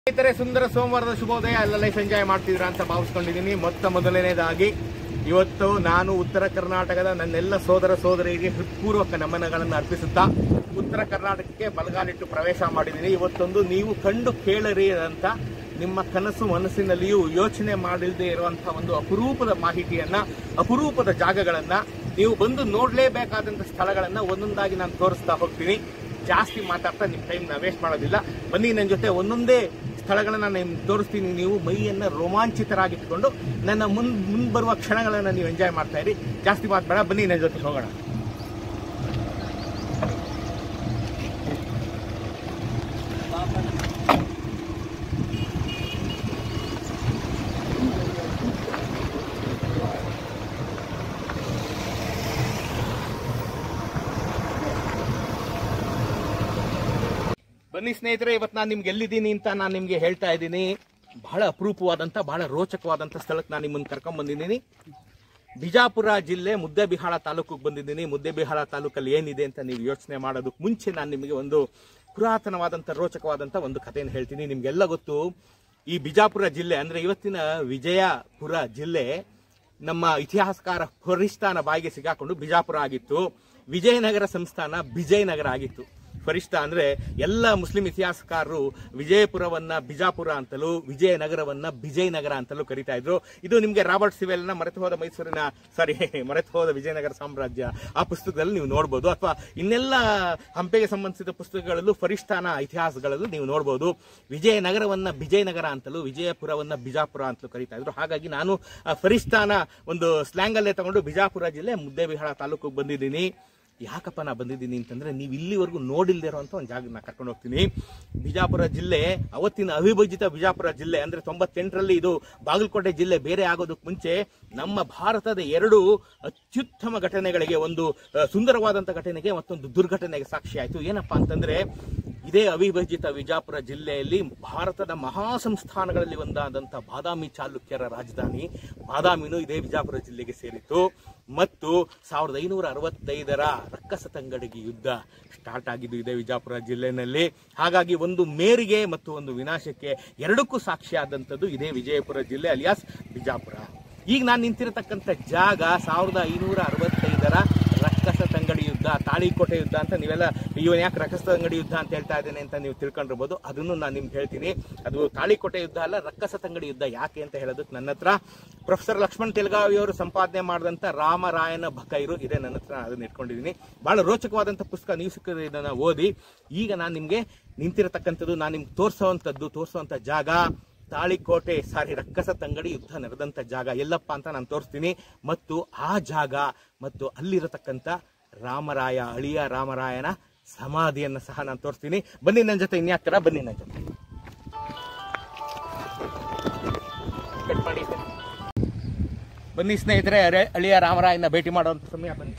ಸ್ನೇಹಿತರೆ ಸುಂದರ ಸೋಮವಾರದ ಶುಭೋದಯ ಅಲ್ಲಲ್ಲೇ ಸಂಜಯ ಮಾಡ್ತಿದ್ದೀರಾ ಅಂತ ಭಾವಿಸ್ಕೊಂಡಿದ್ದೀನಿ ಮೊತ್ತ ಮೊದಲನೇದಾಗಿ ಇವತ್ತು ನಾನು ಉತ್ತರ ಕರ್ನಾಟಕದ ನನ್ನೆಲ್ಲ ಸೋದರ ಸೋದರಿಗೆ ಹೃತ್ಪೂರ್ವಕ ನಮನಗಳನ್ನು ಅರ್ಪಿಸುತ್ತಾ ಉತ್ತರ ಕರ್ನಾಟಕಕ್ಕೆ ಬಲಗಾಲಿಟ್ಟು ಪ್ರವೇಶ ಮಾಡಿದ್ದೀನಿ ಇವತ್ತೊಂದು ನೀವು ಕಂಡು ಕೇಳರಿ ಅಂತ ನಿಮ್ಮ ಕನಸು ಮನಸ್ಸಿನಲ್ಲಿಯೂ ಯೋಚನೆ ಮಾಡಿಲ್ಲದೆ ಇರುವಂತಹ ಒಂದು ಅಪರೂಪದ ಮಾಹಿತಿಯನ್ನ ಅಪರೂಪದ ಜಾಗಗಳನ್ನ ನೀವು ಬಂದು ನೋಡ್ಲೇಬೇಕಾದಂತ ಸ್ಥಳಗಳನ್ನ ಒಂದೊಂದಾಗಿ ನಾನು ತೋರಿಸ್ತಾ ಹೋಗ್ತೀನಿ ಜಾಸ್ತಿ ಮಾತಾಡ್ತಾ ನಿಮ್ಮ ಟೈಮ್ ನಾ ವೇಸ್ಟ್ ಮಾಡೋದಿಲ್ಲ ಬನ್ನಿ ನನ್ನ ಜೊತೆ ಒಂದೊಂದೇ ಸ್ಥಳಗಳನ್ನ ನಾನು ತೋರಿಸ್ತೀನಿ ನೀವು ಮೈಯನ್ನ ರೋಮಾಂಚಿತರಾಗಿಟ್ಕೊಂಡು ನನ್ನ ಮುನ್ ಮುಂದ್ ಬರುವ ಕ್ಷಣಗಳನ್ನ ನೀವು ಎಂಜಾಯ್ ಮಾಡ್ತಾ ಇರಿ ಜಾಸ್ತಿ ಮಾತಾಡ ಬನ್ನಿ ನನ್ನ ಜೊತೆ ಹೋಗೋಣ ಬನ್ನಿ ಸ್ನೇಹಿತರೆ ಇವತ್ತು ನಾನು ನಿಮ್ಗೆ ಎಲ್ಲಿದ್ದೀನಿ ಅಂತ ನಾನು ನಿಮ್ಗೆ ಹೇಳ್ತಾ ಇದ್ದೀನಿ ಬಹಳ ಅಪರೂಪವಾದಂತ ಬಹಳ ರೋಚಕವಾದಂತ ಸ್ಥಳಕ್ಕೆ ನಾನು ನಿಮ್ಮನ್ನು ಕರ್ಕೊಂಡ್ ಬಂದಿದ್ದೀನಿ ಬಿಜಾಪುರ ಜಿಲ್ಲೆ ಮುದ್ದೆಬಿಹಾಳ ತಾಲೂಕಿಗೆ ಬಂದಿದ್ದೀನಿ ಮುದ್ದೆಬಿಹಾಳ ತಾಲೂಕಲ್ಲಿ ಏನಿದೆ ಅಂತ ನೀವು ಯೋಚನೆ ಮಾಡೋದಕ್ಕೆ ಮುಂಚೆ ನಾನು ನಿಮಗೆ ಒಂದು ಪುರಾತನವಾದಂತ ರೋಚಕವಾದಂತ ಒಂದು ಕಥೆಯನ್ನು ಹೇಳ್ತೀನಿ ನಿಮ್ಗೆಲ್ಲ ಗೊತ್ತು ಈ ಬಿಜಾಪುರ ಜಿಲ್ಲೆ ಅಂದ್ರೆ ಇವತ್ತಿನ ವಿಜಯಪುರ ಜಿಲ್ಲೆ ನಮ್ಮ ಇತಿಹಾಸಕಾರ ಫರಿಸ್ತಾನ ಬಾಯಿಗೆ ಸಿಗಾಕೊಂಡು ಬಿಜಾಪುರ ಆಗಿತ್ತು ವಿಜಯನಗರ ಸಂಸ್ಥಾನ ವಿಜಯನಗರ ಆಗಿತ್ತು ಫರಿಸ್ತಾ ಅಂದ್ರೆ ಎಲ್ಲ ಮುಸ್ಲಿಂ ಇತಿಹಾಸಕಾರರು ವಿಜಯಪುರವನ್ನ ಬಿಜಾಪುರ ಅಂತಲೂ ವಿಜಯನಗರವನ್ನ ವಿಜಯನಗರ ಅಂತಲೂ ಕರಿತಾ ಇದ್ರು ಇದು ನಿಮ್ಗೆ ರಾಬರ್ಟ್ ಸಿವೆಲ್ನ ಮರೆತು ಹೋದ ಮೈಸೂರಿನ ಸಾರಿ ಮರೆತು ಹೋದ ವಿಜಯನಗರ ಸಾಮ್ರಾಜ್ಯ ಆ ಪುಸ್ತಕದಲ್ಲಿ ನೀವು ನೋಡಬಹುದು ಅಥವಾ ಇನ್ನೆಲ್ಲ ಹಂಪೆಗೆ ಸಂಬಂಧಿಸಿದ ಪುಸ್ತಕಗಳಲ್ಲೂ ಫರಿಸ್ತಾನ ಇತಿಹಾಸಗಳಲ್ಲೂ ನೀವು ನೋಡಬಹುದು ವಿಜಯನಗರವನ್ನ ವಿಜಯನಗರ ಅಂತಲೂ ವಿಜಯಪುರವನ್ನ ಬಿಜಾಪುರ ಅಂತಲೂ ಕರಿತಾ ಇದ್ರು ಹಾಗಾಗಿ ನಾನು ಆ ಫರಿಸ್ತಾನ ಒಂದು ಸ್ಲ್ಯಾಂಗ್ ಅಲ್ಲೇ ತಗೊಂಡು ಬಿಜಾಪುರ ಜಿಲ್ಲೆ ಮುದ್ದೇಬಿಹಾಳ ತಾಲೂಕಿಗೆ ಬಂದಿದ್ದೀನಿ ಯಾಕಪ್ಪ ನಾ ಬಂದಿದ್ದೀನಿ ಅಂತಂದ್ರೆ ನೀವು ಇಲ್ಲಿವರೆಗೂ ನೋಡಿಲ್ದೇ ಇರುವಂತ ಒಂದು ಜಾಗ ನಾ ಕರ್ಕೊಂಡು ಹೋಗ್ತೀನಿ ಬಿಜಾಪುರ ಜಿಲ್ಲೆ ಅವತ್ತಿನ ಅವಿಭಜಿತ ಬಿಜಾಪುರ ಜಿಲ್ಲೆ ಅಂದ್ರೆ ತೊಂಬತ್ತೆಂಟರಲ್ಲಿ ಇದು ಬಾಗಲಕೋಟೆ ಜಿಲ್ಲೆ ಬೇರೆ ಆಗೋದಕ್ಕೆ ಮುಂಚೆ ನಮ್ಮ ಭಾರತದ ಎರಡು ಅತ್ಯುತ್ತಮ ಘಟನೆಗಳಿಗೆ ಒಂದು ಆ, ಸುಂದರವಾದಂತ ಘಟನೆಗೆ ಮತ್ತೊಂದು ದುರ್ಘಟನೆಗೆ ಸಾಕ್ಷಿ ಆಯ್ತು ಏನಪ್ಪಾ ಅಂತಂದ್ರೆ ಇದೇ ಅವಿಭಜಿತ ವಿಜಾಪುರ ಜಿಲ್ಲೆಯಲ್ಲಿ ಭಾರತದ ಮಹಾ ಸಂಸ್ಥಾನಗಳಲ್ಲಿ ಒಂದಾದಂಥ ಬಾದಾಮಿ ಚಾಲುಕ್ಯರ ರಾಜಧಾನಿ ಬಾದಾಮಿನೂ ಇದೇ ವಿಜಾಪುರ ಜಿಲ್ಲೆಗೆ ಸೇರಿತು ಮತ್ತು ಸಾವಿರದ ಐನೂರ ಅರವತ್ತೈದರ ರಕ್ಕಸ ತಂಗಡಿಗೆ ಯುದ್ಧ ಸ್ಟಾರ್ಟ್ ಆಗಿದ್ದು ಇದೇ ವಿಜಾಪುರ ಜಿಲ್ಲೆನಲ್ಲಿ ಹಾಗಾಗಿ ಒಂದು ಮೇರಿಗೆ ಮತ್ತು ಒಂದು ವಿನಾಶಕ್ಕೆ ಎರಡಕ್ಕೂ ಸಾಕ್ಷಿಯಾದಂಥದ್ದು ಇದೇ ವಿಜಯಪುರ ಜಿಲ್ಲೆ ಅಲಿಯಾಸ್ ಬಿಜಾಪುರ ಈಗ ನಾನು ನಿಂತಿರತಕ್ಕಂಥ ಜಾಗ ಸಾವಿರದ ಐನೂರ ಅರವತ್ತೈದರ ರಕ್ಕಸ ತಂಗಡಿ ಯುದ್ಧ ತಾಳಿಕೋಟೆ ಯುದ್ಧ ಅಂತ ನೀವೆಲ್ಲ ಇವನ್ ಯಾಕೆ ರಕ್ಕಸ ತಂಗಡಿ ಯುದ್ಧ ಅಂತ ಹೇಳ್ತಾ ಇದ್ದೇನೆ ಅಂತ ನೀವು ತಿಳ್ಕೊಂಡಿರ್ಬೋದು ಅದನ್ನು ನಾನು ನಿಮ್ಗೆ ಹೇಳ್ತೀನಿ ಅದು ತಾಳಿಕೋಟೆ ಯುದ್ಧ ಅಲ್ಲ ರಕ್ಕಸ ತಂಗಡಿ ಯುದ್ಧ ಯಾಕೆ ಅಂತ ಹೇಳೋದಕ್ಕೆ ನನ್ನ ಹತ್ರ ಪ್ರೊಫೆಸರ್ ಲಕ್ಷ್ಮಣ್ ತೆಲಗಾವಿ ಅವರು ಸಂಪಾದನೆ ಮಾಡಿದಂತ ರಾಮರಾಯನ ಬಕೈರು ಇದೆ ನನ್ನ ಹತ್ರ ನಾನು ಅದನ್ನ ಇಟ್ಕೊಂಡಿದ್ದೀನಿ ಬಹಳ ರೋಚಕವಾದಂತ ಪುಸ್ತಕ ನೀವು ಸಿಕ್ಕಿದ್ರೆ ಇದನ್ನ ಓದಿ ಈಗ ನಾನು ನಿಮ್ಗೆ ನಿಂತಿರತಕ್ಕಂಥದ್ದು ನಾನು ನಿಮ್ಗೆ ತೋರಿಸುವಂಥದ್ದು ತೋರಿಸುವಂತ ಜಾಗ ತಾಳಿಕೋಟೆ ಸಾರಿ ರಕ್ಕಸ ತಂಗಡಿ ಯುದ್ಧ ನಡೆದಂತ ಜಾಗ ಎಲ್ಲಪ್ಪ ಅಂತ ನಾನು ತೋರಿಸ್ತೀನಿ ಮತ್ತು ಆ ಜಾಗ ಮತ್ತು ಅಲ್ಲಿರತಕ್ಕಂಥ ರಾಮರಾಯ ಅಳಿಯ ರಾಮರಾಯನ ಸಮಾಧಿಯನ್ನ ಸಹ ನಾನು ತೋರಿಸ್ತೀನಿ ಬನ್ನಿ ನನ್ನ ಜೊತೆ ಇನ್ಯಾಕ್ತರ ಬನ್ನಿ ನನ್ನ ಜೊತೆ ಕಟ್ ಮಾಡಿ ಸರ್. ಬನ್ನಿ ಸ್ನೇಹಿತರೆ ಅರೆ- ಅಳಿಯ ರಾಮರಾಯನ ಭೇಟಿ ಮಾಡುವಂತ ಸಮಯ ಬನ್ನಿ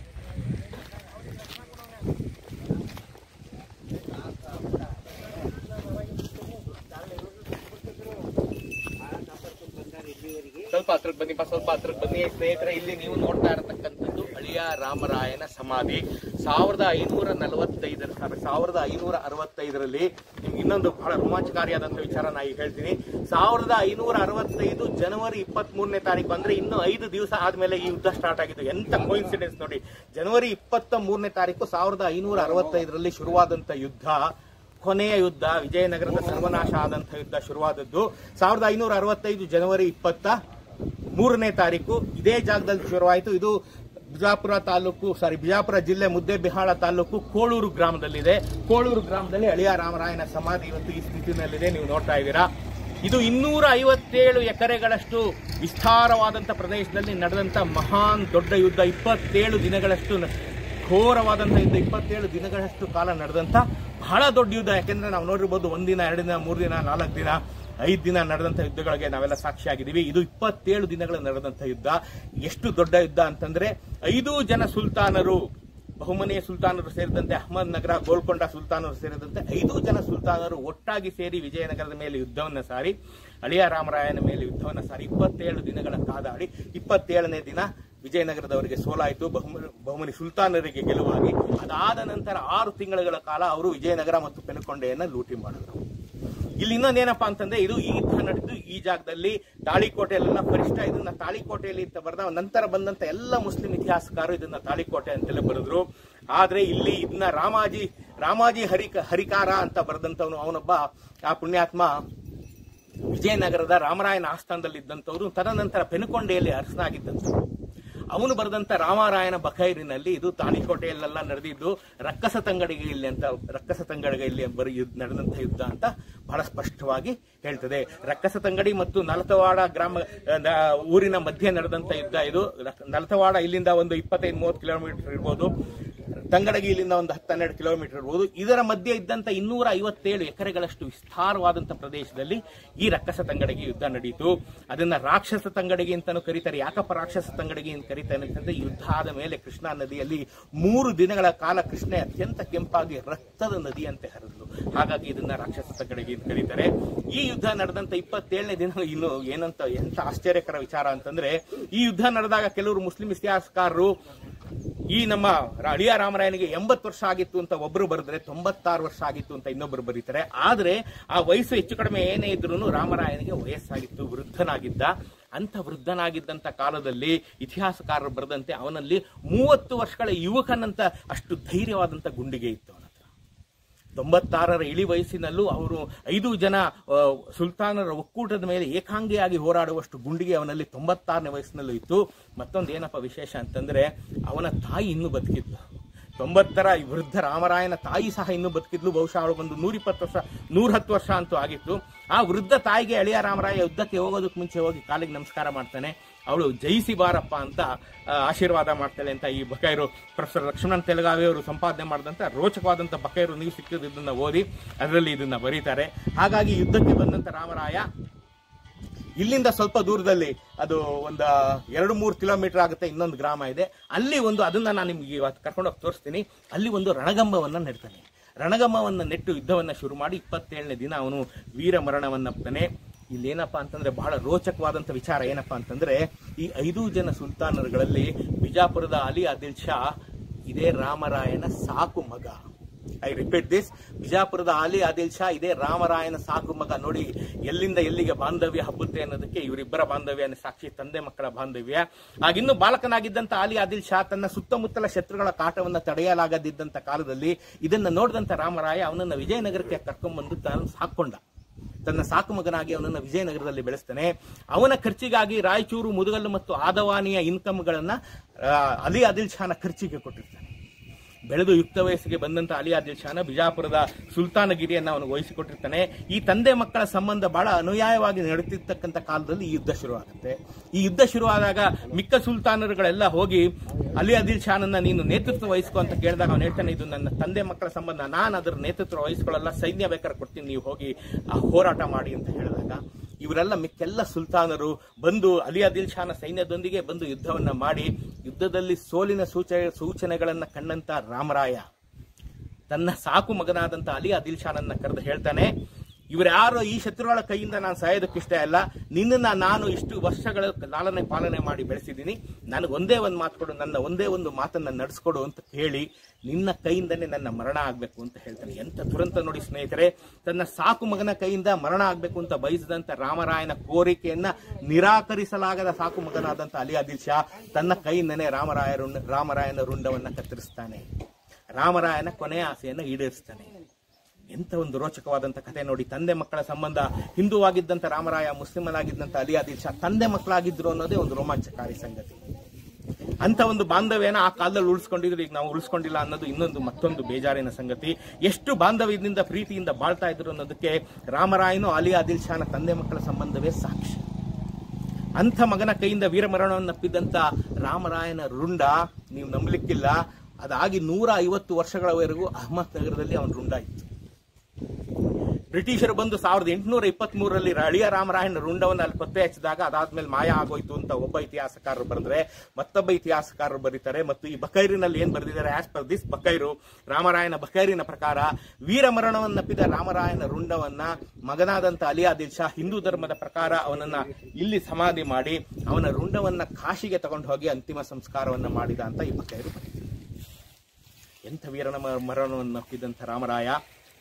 ಸ್ವಲ್ಪ ಹತ್ರಕ್ಕೆ ಬನ್ನಿ ಬಾ, ಸ್ವಲ್ಪ ಹತ್ರಕ್ಕೆ ಬನ್ನಿ ಸ್ನೇಹಿತರೆ ಇಲ್ಲಿ ನೀವು ನೋಡ್ತಾ ಇರತಕ್ಕಂಥದ್ದು ಅಳಿಯ ರಾಮರಾಯನ ಸಮಾಧಿ ಸಾವಿರದ ಐನೂರ ನಲವತ್ತೈದರ ಸಾರಿ ಸಾವಿರದ ಐನೂರ ಅರವತ್ತೈದರಲ್ಲಿ ನಿಮ್ಗೆ ಇನ್ನೊಂದು ಬಹಳ ರೋಮಾಂಚಕಾರಿಯಾದಂಥ ವಿಚಾರ ನಾ ಈಗ ಹೇಳ್ತೀನಿ ಸಾವಿರದ ಐನೂರ ಅರವತ್ತೈದು ಜನವರಿ ಇಪ್ಪತ್ತ್ ಮೂರನೇ ತಾರೀಕು ಅಂದ್ರೆ ಇನ್ನು ಐದು ದಿವಸ ಆದ್ಮೇಲೆ ಈ ಯುದ್ಧ ಸ್ಟಾರ್ಟ್ ಆಗಿದ್ದು ಎಂತ ಕೋಇನ್ಸಿಡೆನ್ಸ್ ನೋಡಿ ಜನವರಿ ಇಪ್ಪತ್ತ ಮೂರನೇ ತಾರೀಕು ಸಾವಿರದ ಐನೂರ ಅರವತ್ತೈದರಲ್ಲಿ ಶುರುವಾದಂತ ಯುದ್ಧ ಕೊನೆಯ ಯುದ್ಧ ವಿಜಯನಗರದ ಸರ್ವನಾಶ ಆದಂತಹ ಯುದ್ಧ ಶುರುವಾದದ್ದು ಸಾವಿರದ ಐನೂರ ಅರವತ್ತೈದು ಜನವರಿ ಇಪ್ಪತ್ತ ಮೂರನೇ ತಾರೀಕು ಇದೇ ಜಾಗದಲ್ಲಿ ಶುರುವಾಯಿತು ಇದು ಬಿಜಾಪುರ ತಾಲೂಕು ಸಾರಿ ಬಿಜಾಪುರ ಜಿಲ್ಲೆ ಮುದ್ದೇಬಿಹಾಳ ತಾಲೂಕು ಕೋಳೂರು ಗ್ರಾಮದಲ್ಲಿದೆ ಕೋಳೂರು ಗ್ರಾಮದಲ್ಲಿ ಅಳಿಯ ರಾಮರಾಯನ ಸಮಾಧಿ ಇವತ್ತು ಈ ಸ್ಥಿತಿನಲ್ಲಿದೆ ನೀವು ನೋಡ್ತಾ ಇದ್ದೀರಾ ಇದು ಇನ್ನೂರ ಐವತ್ತೇಳು ಎಕರೆಗಳಷ್ಟು ವಿಸ್ತಾರವಾದಂತ ಪ್ರದೇಶದಲ್ಲಿ ನಡೆದಂತ ಮಹಾನ್ ದೊಡ್ಡ ಯುದ್ಧ ಇಪ್ಪತ್ತೇಳು ದಿನಗಳಷ್ಟು ನ- ಘೋರವಾದಂತ ಯುದ್ಧ ಇಪ್ಪತ್ತೇಳು ದಿನಗಳಷ್ಟು ಕಾಲ ನಡೆದಂತ ಬಹಳ ದೊಡ್ಡ ಯುದ್ಧ ಯಾಕೆಂದ್ರೆ ನಾವು ನೋಡಿರ್ಬೋದು ಒಂದಿನ ಎರಡು ದಿನ ಮೂರು ದಿನ ನಾಲ್ಕು ದಿನ ಐದು ದಿನ ನಡೆದಂತ ಯುದ್ಧಗಳಿಗೆ ನಾವೆಲ್ಲ ಸಾಕ್ಷಿಯಾಗಿದ್ದೀವಿ ಇದು ಇಪ್ಪತ್ತೇಳು ದಿನಗಳು ನಡೆದಂತ ಯುದ್ಧ ಎಷ್ಟು ದೊಡ್ಡ ಯುದ್ಧ ಅಂತಂದ್ರೆ ಐದು ಜನ ಸುಲ್ತಾನರು ಬಹುಮನೆಯ ಸುಲ್ತಾನರು ಸೇರಿದಂತೆ ಅಹಮದ್ ನಗರ ಗೋಲ್ಕೊಂಡ ಸುಲ್ತಾನರು ಸೇರಿದಂತೆ ಐದು ಜನ ಸುಲ್ತಾನರು ಒಟ್ಟಾಗಿ ಸೇರಿ ವಿಜಯನಗರದ ಮೇಲೆ ಯುದ್ಧವನ್ನ ಸಾರಿ ಅಳಿಯ ರಾಮರಾಯನ ಮೇಲೆ ಯುದ್ಧವನ್ನ ಸಾರಿ ಇಪ್ಪತ್ತೇಳು ದಿನಗಳ ಕಾದಾಡಿ ಇಪ್ಪತ್ತೇಳನೇ ದಿನ ವಿಜಯನಗರದವರಿಗೆ ಸೋಲಾಯಿತು ಬಹುಮ- ಬಹುಮನಿ ಸುಲ್ತಾನರಿಗೆ ಗೆಲುವಾಗಿ ಅದಾದ ನಂತರ ಆರು ತಿಂಗಳುಗಳ ಕಾಲ ಅವರು ವಿಜಯನಗರ ಮತ್ತು ಪೆನುಕೊಂಡೆಯನ್ನ ಲೂಟಿ ಮಾಡಿದ್ರು ಇಲ್ಲಿ ಇನ್ನೊಂದೇನಪ್ಪಾ ಅಂತಂದ್ರೆ ಇದು ಈ ಯುದ್ಧ ನಡೆದು ಈ ಜಾಗದಲ್ಲಿ ತಾಳಿಕೋಟೆಯಲ್ಲೆಲ್ಲ ಪರಿಷ್ಠ ಇದನ್ನ ತಾಳಿಕೋಟೆಯಲ್ಲಿ ಅಂತ ಬರೆದ ನಂತರ ಬಂದಂತ ಎಲ್ಲ ಮುಸ್ಲಿಂ ಇತಿಹಾಸಕಾರರು ಇದನ್ನ ತಾಳಿಕೋಟೆ ಅಂತೆಲ್ಲ ಬರೆದ್ರು ಆದ್ರೆ ಇಲ್ಲಿ ಇದನ್ನ ರಾಮಾಜಿ ರಾಮಾಜಿ ಹರಿಕ ಹರಿಕಾರ ಅಂತ ಬರೆದಂತವನು ಅವನೊಬ್ಬ ಆ ಪುಣ್ಯಾತ್ಮ ವಿಜಯನಗರದ ರಾಮರಾಯನ ಆಸ್ಥಾನದಲ್ಲಿ ಇದ್ದಂಥವ್ರು ತದನಂತರ ಪೆನುಕೊಂಡೆಯಲ್ಲಿ ಅರಸನಾಗಿದ್ದಂಥವ್ರು ಅವನು ಬರೆದಂತ ರಾಮರಾಯನ ಬಖೈರಿನಲ್ಲಿ ಇದು ತಾಳಿಕೋಟೆಯಲ್ಲೆಲ್ಲ ನಡೆದಿದ್ದು ರಕ್ಕಸ ತಂಗಡಿಗೆ ಇಲ್ಲಿ ಅಂತ ರಕ್ಕಸ ತಂಗಡಿಗೆ ಇಲ್ಲಿ ಬರೀ ಯುದ್ಧ ನಡೆದಂತ ಯುದ್ಧ ಅಂತ ಬಹಳ ಸ್ಪಷ್ಟವಾಗಿ ಹೇಳ್ತದೆ ರಕ್ಕಸ ತಂಗಡಿ ಮತ್ತು ನಲತವಾಡ ಗ್ರಾಮ ಆ, ನ- ಊರಿನ ಮಧ್ಯೆ ನಡೆದಂತ ಯುದ್ಧ ಇದು ರಕ್- ನಲತವಾಡ ಇಲ್ಲಿಂದ ಒಂದು ಇಪ್ಪತ್ತೈದು ಮೂವತ್ತು ಕಿಲೋಮೀಟರ್ ಇರ್ಬೋದು ತಂಗಡಗಿ ಇಲ್ಲಿಂದ ಒಂದು ಹತ್ತು ಹನ್ನೆರಡು ಕಿಲೋಮೀಟರ್ ಇರ್ಬೋದು ಇದರ ಮಧ್ಯೆ ಇದ್ದಂತ ಇನ್ನೂರ ಐವತ್ತೇಳು ಎಕರೆಗಳಷ್ಟು ವಿಸ್ತಾರವಾದಂತ ಪ್ರದೇಶದಲ್ಲಿ ಈ ರಕ್ಕಸ ತಂಗಡಿಗೆ ಯುದ್ಧ ನಡೆಯಿತು ಅದನ್ನ ರಾಕ್ಷಸ ತಂಗಡಿಗೆ ಅಂತಾನು ಕರೀತಾರೆ ಯಾಕಪ್ಪ ರಾಕ್ಷಸ ತಂಗಡಿಗೆ ಅಂತ ಕರೀತಾರೆ ಅಂತಂದ್ರೆ ಯುದ್ಧ ಆದ ಮೇಲೆ ಕೃಷ್ಣಾ ನದಿಯಲ್ಲಿ ಮೂರು ದಿನಗಳ ಕಾಲ ಕೃಷ್ಣೆ ಅತ್ಯಂತ ಕೆಂಪಾಗಿ ರಕ್ತದ ನದಿಯಂತೆ ಹರಿದ್ರು ಹಾಗಾಗಿ ಇದನ್ನ ರಾಕ್ಷಸ ತಂಗಡಿಗೆ ಅಂತ ಕರೀತಾರೆ ಈ ಯುದ್ಧ ನಡೆದಂತ ಇಪ್ಪತ್ತೇಳನೇ ದಿನ ಇನ್ನು ಏನಂತ ಎಂತ ಆಶ್ಚರ್ಯಕರ ವಿಚಾರ ಅಂತಂದ್ರೆ ಈ ಯುದ್ಧ ನಡೆದಾಗ ಕೆಲವರು ಮುಸ್ಲಿಂ ಇತಿಹಾಸಕಾರರು ಈ ನಮ್ಮ ರ- ಅಳಿಯ ರಾಮರಾಯನಿಗೆ ಎಂಬತ್ತು ವರ್ಷ ಆಗಿತ್ತು ಅಂತ ಒಬ್ರು ಬರೆದ್ರೆ ತೊಂಬತ್ತಾರು ವರ್ಷ ಆಗಿತ್ತು ಅಂತ ಇನ್ನೊಬ್ರು ಬರೀತಾರೆ ಆದ್ರೆ ಆ ವಯಸ್ಸು ಹೆಚ್ಚು ಕಡಿಮೆ ಏನೇ ಇದ್ರೂ ರಾಮರಾಯನಿಗೆ ವಯಸ್ಸಾಗಿತ್ತು ವೃದ್ಧನಾಗಿದ್ದ ಅಂತ ವೃದ್ಧನಾಗಿದ್ದಂತ ಕಾಲದಲ್ಲಿ ಇತಿಹಾಸಕಾರರು ಬರೆದಂತೆ ಅವನಲ್ಲಿ ಮೂವತ್ತು ವರ್ಷಗಳ ಯುವಕನಂತ ಅಷ್ಟು ಧೈರ್ಯವಾದಂತ ಗುಂಡಿಗೆ ಇತ್ತು ಅವನ ಹತ್ರ ತೊಂಬತ್ತಾರರ ಇಳಿ ವಯಸ್ಸಿನಲ್ಲೂ ಅವರು ಐದು ಜನ ಆ, ಸುಲ್ತಾನರ ಒಕ್ಕೂಟದ ಮೇಲೆ ಏಕಾಂಗಿಯಾಗಿ ಹೋರಾಡುವಷ್ಟು ಗುಂಡಿಗೆ ಅವನಲ್ಲಿ ತೊಂಬತ್ತಾರನೇ ವಯಸ್ಸಿನಲ್ಲೂ ಇತ್ತು ಮತ್ತೊಂದು ಏನಪ್ಪ ವಿಶೇಷ ಅಂತಂದ್ರೆ ಅವನ ತಾಯಿ ಇನ್ನೂ ಬದುಕಿದ್ಲು ತೊಂಬತ್ತರ ಈ ವೃದ್ಧ ರಾಮರಾಯನ ತಾಯಿ ಸಹ ಇನ್ನೂ ಬದುಕಿದ್ಲು ಬಹುಶಃ ಅವಳು ಒಂದು ನೂರಿಪ್ಪತ್ತು ವರ್ಷ ನೂರ ಹತ್ತು ವರ್ಷ ಅಂತೂ ಆಗಿತ್ತು ಆ ವೃದ್ಧ ತಾಯಿಗೆ ಅಳಿಯ ರಾಮರಾಯ ಯುದ್ಧಕ್ಕೆ ಹೋಗೋದಕ್ಕೆ ಮುಂಚೆ ಹೋಗಿ ಕಾಲಿಗೆ ನಮಸ್ಕಾರ ಮಾಡ್ತಾನೆ ಅವಳು ಜಯಿಸಿ ಬಾರಪ್ಪ ಅಂತ ಆ, ಆಶೀರ್ವಾದ ಮಾಡ್ತಾಳೆ ಅಂತ ಈ ಬಕೈರು ಪ್ರೊಫೆಸರ್ ಲಕ್ಷ್ಮಣನ್ ತೆಲಗಾವಿ ಅವರು ಸಂಪಾದನೆ ಮಾಡಿದಂತ ರೋಚಕವಾದಂತ ಬಕೈರು ನೀವು ಸಿಕ್ಕಿದ್ದನ್ನ ಓದಿ ಅದರಲ್ಲಿ ಇದನ್ನ ಬರೀತಾರೆ ಹಾಗಾಗಿ ಯುದ್ಧಕ್ಕೆ ಬಂದಂತ ರಾಮರಾಯ ಇಲ್ಲಿಂದ ಸ್ವಲ್ಪ ದೂರದಲ್ಲಿ ಅದು ಒಂದು ಎರಡು ಮೂರು ಕಿಲೋಮೀಟರ್ ಆಗುತ್ತೆ ಇನ್ನೊಂದು ಗ್ರಾಮ ಇದೆ ಅಲ್ಲಿ ಒಂದು ಅದನ್ನ ನಾನು ನಿಮ್ಗೆ ಇವತ್ತು ಕರ್ಕೊಂಡೋಗಿ ತೋರಿಸ್ತೀನಿ ಅಲ್ಲಿ ಒಂದು ರಣಗಂಬವನ್ನ ನೆಡ್ತಾನೆ ರಣಗಂಬವನ್ನ ನೆಟ್ಟು ಯುದ್ಧವನ್ನ ಶುರು ಮಾಡಿ ಇಪ್ಪತ್ತೇಳನೇ ದಿನ ಅವನು ವೀರ ಮರಣವನ್ನಪ್ತಾನೆ ಇಲ್ಲೇನಪ್ಪ ಅಂತಂದ್ರೆ ಬಹಳ ರೋಚಕವಾದಂತ ವಿಚಾರ ಏನಪ್ಪಾ ಅಂತಂದ್ರೆ ಈ ಐದು ಜನ ಸುಲ್ತಾನರುಗಳಲ್ಲಿ ಬಿಜಾಪುರದ ಅಲಿ ಆದಿಲ್ ಶಾ ಇದೇ ರಾಮರಾಯನ ಸಾಕು ಮಗ ಐ ರಿಪೀಟ್ ದಿಸ್ ಬಿಜಾಪುರದ ಆಲಿ ಆದಿಲ್ ಶಾ ಇದೇ ರಾಮರಾಯನ ಸಾಕು ಮಗ ನೋಡಿ ಎಲ್ಲಿಂದ ಎಲ್ಲಿಗೆ ಬಾಂಧವ್ಯ ಹಬ್ಬುತ್ತೆ ಅನ್ನೋದಕ್ಕೆ ಇವರಿಬ್ಬರ ಬಾಂಧವ್ಯನ ಸಾಕ್ಷಿ ತಂದೆ ಮಕ್ಕಳ ಬಾಂಧವ್ಯ ಆಗಿನ್ನು ಬಾಲಕನಾಗಿದ್ದಂತ ಆಲಿ ಆದಿಲ್ ಶಾ ತನ್ನ ಸುತ್ತಮುತ್ತಲ ಶತ್ರುಗಳ ಕಾಟವನ್ನ ತಡೆಯಲಾಗದಿದ್ದಂತ ಕಾಲದಲ್ಲಿ ಇದನ್ನ ನೋಡಿದಂತ ರಾಮರಾಯ ಅವನನ್ನ ವಿಜಯನಗರಕ್ಕೆ ಕರ್ಕೊಂಡ್ಬಂದು ತಾನು ಸಾಕೊಂಡ ತನ್ನ ಸಾಕು ಮಗನಾಗಿ ಅವನನ್ನ ವಿಜಯನಗರದಲ್ಲಿ ಬೆಳೆಸ್ತಾನೆ ಅವನ ಖರ್ಚಿಗಾಗಿ ರಾಯಚೂರು ಮುದುಗಲ್ಲು ಮತ್ತು ಆದವಾನಿಯ ಇನ್ಕಮ್ಗಳನ್ನ ಆ, ಅಲಿ ಆದಿಲ್ ಶಾನ ಖರ್ಚಿಗೆ ಕೊಟ್ಟಿರ್ತಾನೆ ಬೆಳೆದು ಯುಕ್ತ ವಯಸ್ಸಿಗೆ ಬಂದಂತ ಅಲಿ ಆದಿಲ್ ಶಾನ ಬಿಜಾಪುರದ ಸುಲ್ತಾನಗಿರಿಯನ್ನ ಅವನು ವಹಿಸಿಕೊಟ್ಟಿರ್ತಾನೆ ಈ ತಂದೆ ಮಕ್ಕಳ ಸಂಬಂಧ ಬಹಳ ಅನುಯಾಯವಾಗಿ ನಡೆತಿರ್ತಕ್ಕಂಥ ಕಾಲದಲ್ಲಿ ಈ ಯುದ್ಧ ಶುರುವಾಗುತ್ತೆ ಈ ಯುದ್ಧ ಶುರುವಾದಾಗ ಮಿಕ್ಕ ಸುಲ್ತಾನರುಗಳೆಲ್ಲ ಹೋಗಿ ಅಲಿ ಆದಿಲ್ ಶಾನನ್ನ ನೀನು ನೇತೃತ್ವ ವಹಿಸ್ಕೊ ಅಂತ ಕೇಳಿದಾಗ ಅವನು ಹೇಳ್ತಾನೆ ಇದು ನನ್ನ ತಂದೆ ಮಕ್ಕಳ ಸಂಬಂಧ ನಾನು ಅದರ ನೇತೃತ್ವ ವಹಿಸ್ಕೊಳ್ಳಲ್ಲ ಸೈನ್ಯ ಬೇಕಾದ್ರೆ ಕೊಡ್ತೀನಿ ನೀವು ಹೋಗಿ ಆ ಹೋರಾಟ ಮಾಡಿ ಅಂತ ಹೇಳಿದಾಗ ಇವರೆಲ್ಲ ಮಿಕ್ಕೆಲ್ಲ ಸುಲ್ತಾನರು ಬಂದು ಅಲಿ ಆದಿಲ್ ಶಾನ ಸೈನ್ಯದೊಂದಿಗೆ ಬಂದು ಯುದ್ಧವನ್ನ ಮಾಡಿ ಯುದ್ಧದಲ್ಲಿ ಸೋಲಿನ ಸೂಚ ಸೂಚನೆಗಳನ್ನ ಕಂಡಂತ ರಾಮರಾಯ ತನ್ನ ಸಾಕು ಮಗನಾದಂತ ಅಲಿ ಆದಿಲ್ ಶಾನನ್ನ ಕರೆದು ಹೇಳ್ತಾನೆ ಇವರ್ಯಾರೋ ಈ ಶತ್ರುಗಳ ಕೈಯಿಂದ ನಾನು ಸಾಯೋದಕ್ಕೆ ಇಷ್ಟ ಇಲ್ಲ ನಿನ್ನನ್ನ ನಾನು ಇಷ್ಟು ವರ್ಷಗಳ ಲಾಲನೆ ಪಾಲನೆ ಮಾಡಿ ಬೆಳೆಸಿದ್ದೀನಿ ನನಗೆ ಒಂದೇ ಒಂದು ಮಾತು ಕೊಡು ನನ್ನ ಒಂದೇ ಒಂದು ಮಾತನ್ನ ನಡೆಸ್ಕೊಡು ಅಂತ ಹೇಳಿ ನಿನ್ನ ಕೈಯಿಂದನೇ ನನ್ನ ಮರಣ ಆಗ್ಬೇಕು ಅಂತ ಹೇಳ್ತಾನೆ ಎಂತ ದುರಂತ ನೋಡಿ ಸ್ನೇಹಿತರೆ ತನ್ನ ಸಾಕು ಮಗನ ಕೈಯಿಂದ ಮರಣ ಆಗ್ಬೇಕು ಅಂತ ಬಯಸಿದಂತ ರಾಮರಾಯನ ಕೋರಿಕೆಯನ್ನ ನಿರಾಕರಿಸಲಾಗದ ಸಾಕು ಮಗನಾದಂತ ಅಲಿ ಆದಿಲ್ ಶಾ ತನ್ನ ಕೈಯಿಂದನೇ ರಾಮರಾಯ ರುಂಡ ರಾಮರಾಯನ ರುಂಡವನ್ನ ಕತ್ತರಿಸ್ತಾನೆ ರಾಮರಾಯನ ಕೊನೆಯ ಆಸೆಯನ್ನ ಈಡೇರಿಸ್ತಾನೆ ಎಂತ ಒಂದು ರೋಚಕವಾದಂತ ಕಥೆ ನೋಡಿ ತಂದೆ ಮಕ್ಕಳ ಸಂಬಂಧ ಹಿಂದೂವಾಗಿದ್ದಂತ ರಾಮರಾಯ ಮುಸ್ಲಿಮನಾಗಿದ್ದಂತ ಅಲಿ ಆದಿಲ್ ಶಾ ತಂದೆ ಮಕ್ಕಳಾಗಿದ್ರು ಅನ್ನೋದೇ ಒಂದು ರೋಮಾಂಚಕಾರಿ ಸಂಗತಿ ಅಂತ ಒಂದು ಬಾಂಧವ್ಯನ ಆ ಕಾಲದಲ್ಲಿ ಉಳಿಸ್ಕೊಂಡಿದ್ರು ಈಗ ನಾವು ಉಳಿಸ್ಕೊಂಡಿಲ್ಲ ಅನ್ನೋದು ಇನ್ನೊಂದು ಮತ್ತೊಂದು ಬೇಜಾರಿನ ಸಂಗತಿ ಎಷ್ಟು ಬಾಂಧವ್ಯದಿಂದ ಪ್ರೀತಿಯಿಂದ ಬಾಳ್ತಾ ಇದ್ರು ಅನ್ನೋದಕ್ಕೆ ರಾಮರಾಯನು ಅಲಿ ಆದಿಲ್ ಶಾನ ತಂದೆ ಮಕ್ಕಳ ಸಂಬಂಧವೇ ಸಾಕ್ಷಿ ಅಂಥ ಮಗನ ಕೈಯಿಂದ ವೀರಮರಣವನ್ನಪ್ಪಿದ್ದಂತ ರಾಮರಾಯನ ರುಂಡ ನೀವು ನಂಬಲಿಕ್ಕಿಲ್ಲ ಅದಾಗಿ ನೂರ ಐವತ್ತು ವರ್ಷಗಳವರೆಗೂ ಅಹಮದ್ ನಗರದಲ್ಲಿ ಅವನ ರುಂಡ ಇತ್ತು ಬ್ರಿಟಿಷರು ಬಂದು ಸಾವಿರದ ಎಂಟುನೂರ ಇಪ್ಪತ್ತ್ ಮೂರರಲ್ಲಿ ಅಳಿಯ ರಾಮರಾಯನ ರುಂಡವನ್ನು ಅಲ್ಲಿ ಪತ್ತೆ ಹಚ್ಚಿದಾಗ ಅದಾದ್ಮೇಲೆ ಮಾಯ ಆಗೋಯ್ತು ಅಂತ ಒಬ್ಬ ಇತಿಹಾಸಕಾರರು ಬರೆದ್ರೆ ಮತ್ತೊಬ್ಬ ಇತಿಹಾಸಕಾರರು ಬರೀತಾರೆ ಮತ್ತು ಈ ಬಕೈರಿನಲ್ಲಿ ಏನ್ ಬರೆದಿದ್ದಾರೆ ಆಸ್ ಪರ್ ದಿಸ್ ಬಕೈರು ರಾಮರಾಯನ ಬಕೈರಿನ ಪ್ರಕಾರ ವೀರ ಮರಣವನ್ನಪ್ಪಿದ ರಾಮರಾಯನ ರುಂಡವನ್ನ ಮಗನಾದಂತ ಅಲಿ ಆದಿಲ್ ಶಾ ಹಿಂದೂ ಧರ್ಮದ ಪ್ರಕಾರ ಅವನನ್ನ ಇಲ್ಲಿ ಸಮಾಧಿ ಮಾಡಿ ಅವನ ರುಂಡವನ್ನ ಕಾಶಿಗೆ ತಗೊಂಡು ಹೋಗಿ ಅಂತಿಮ ಸಂಸ್ಕಾರವನ್ನ ಮಾಡಿದ ಅಂತ ಈ ಬಕೈರು ಬರೀತಾರೆ ಎಂಥ ವೀರನ ಮ- ಮರಣವನ್ನಪ್ಪಿದಂಥ ರಾಮರಾಯ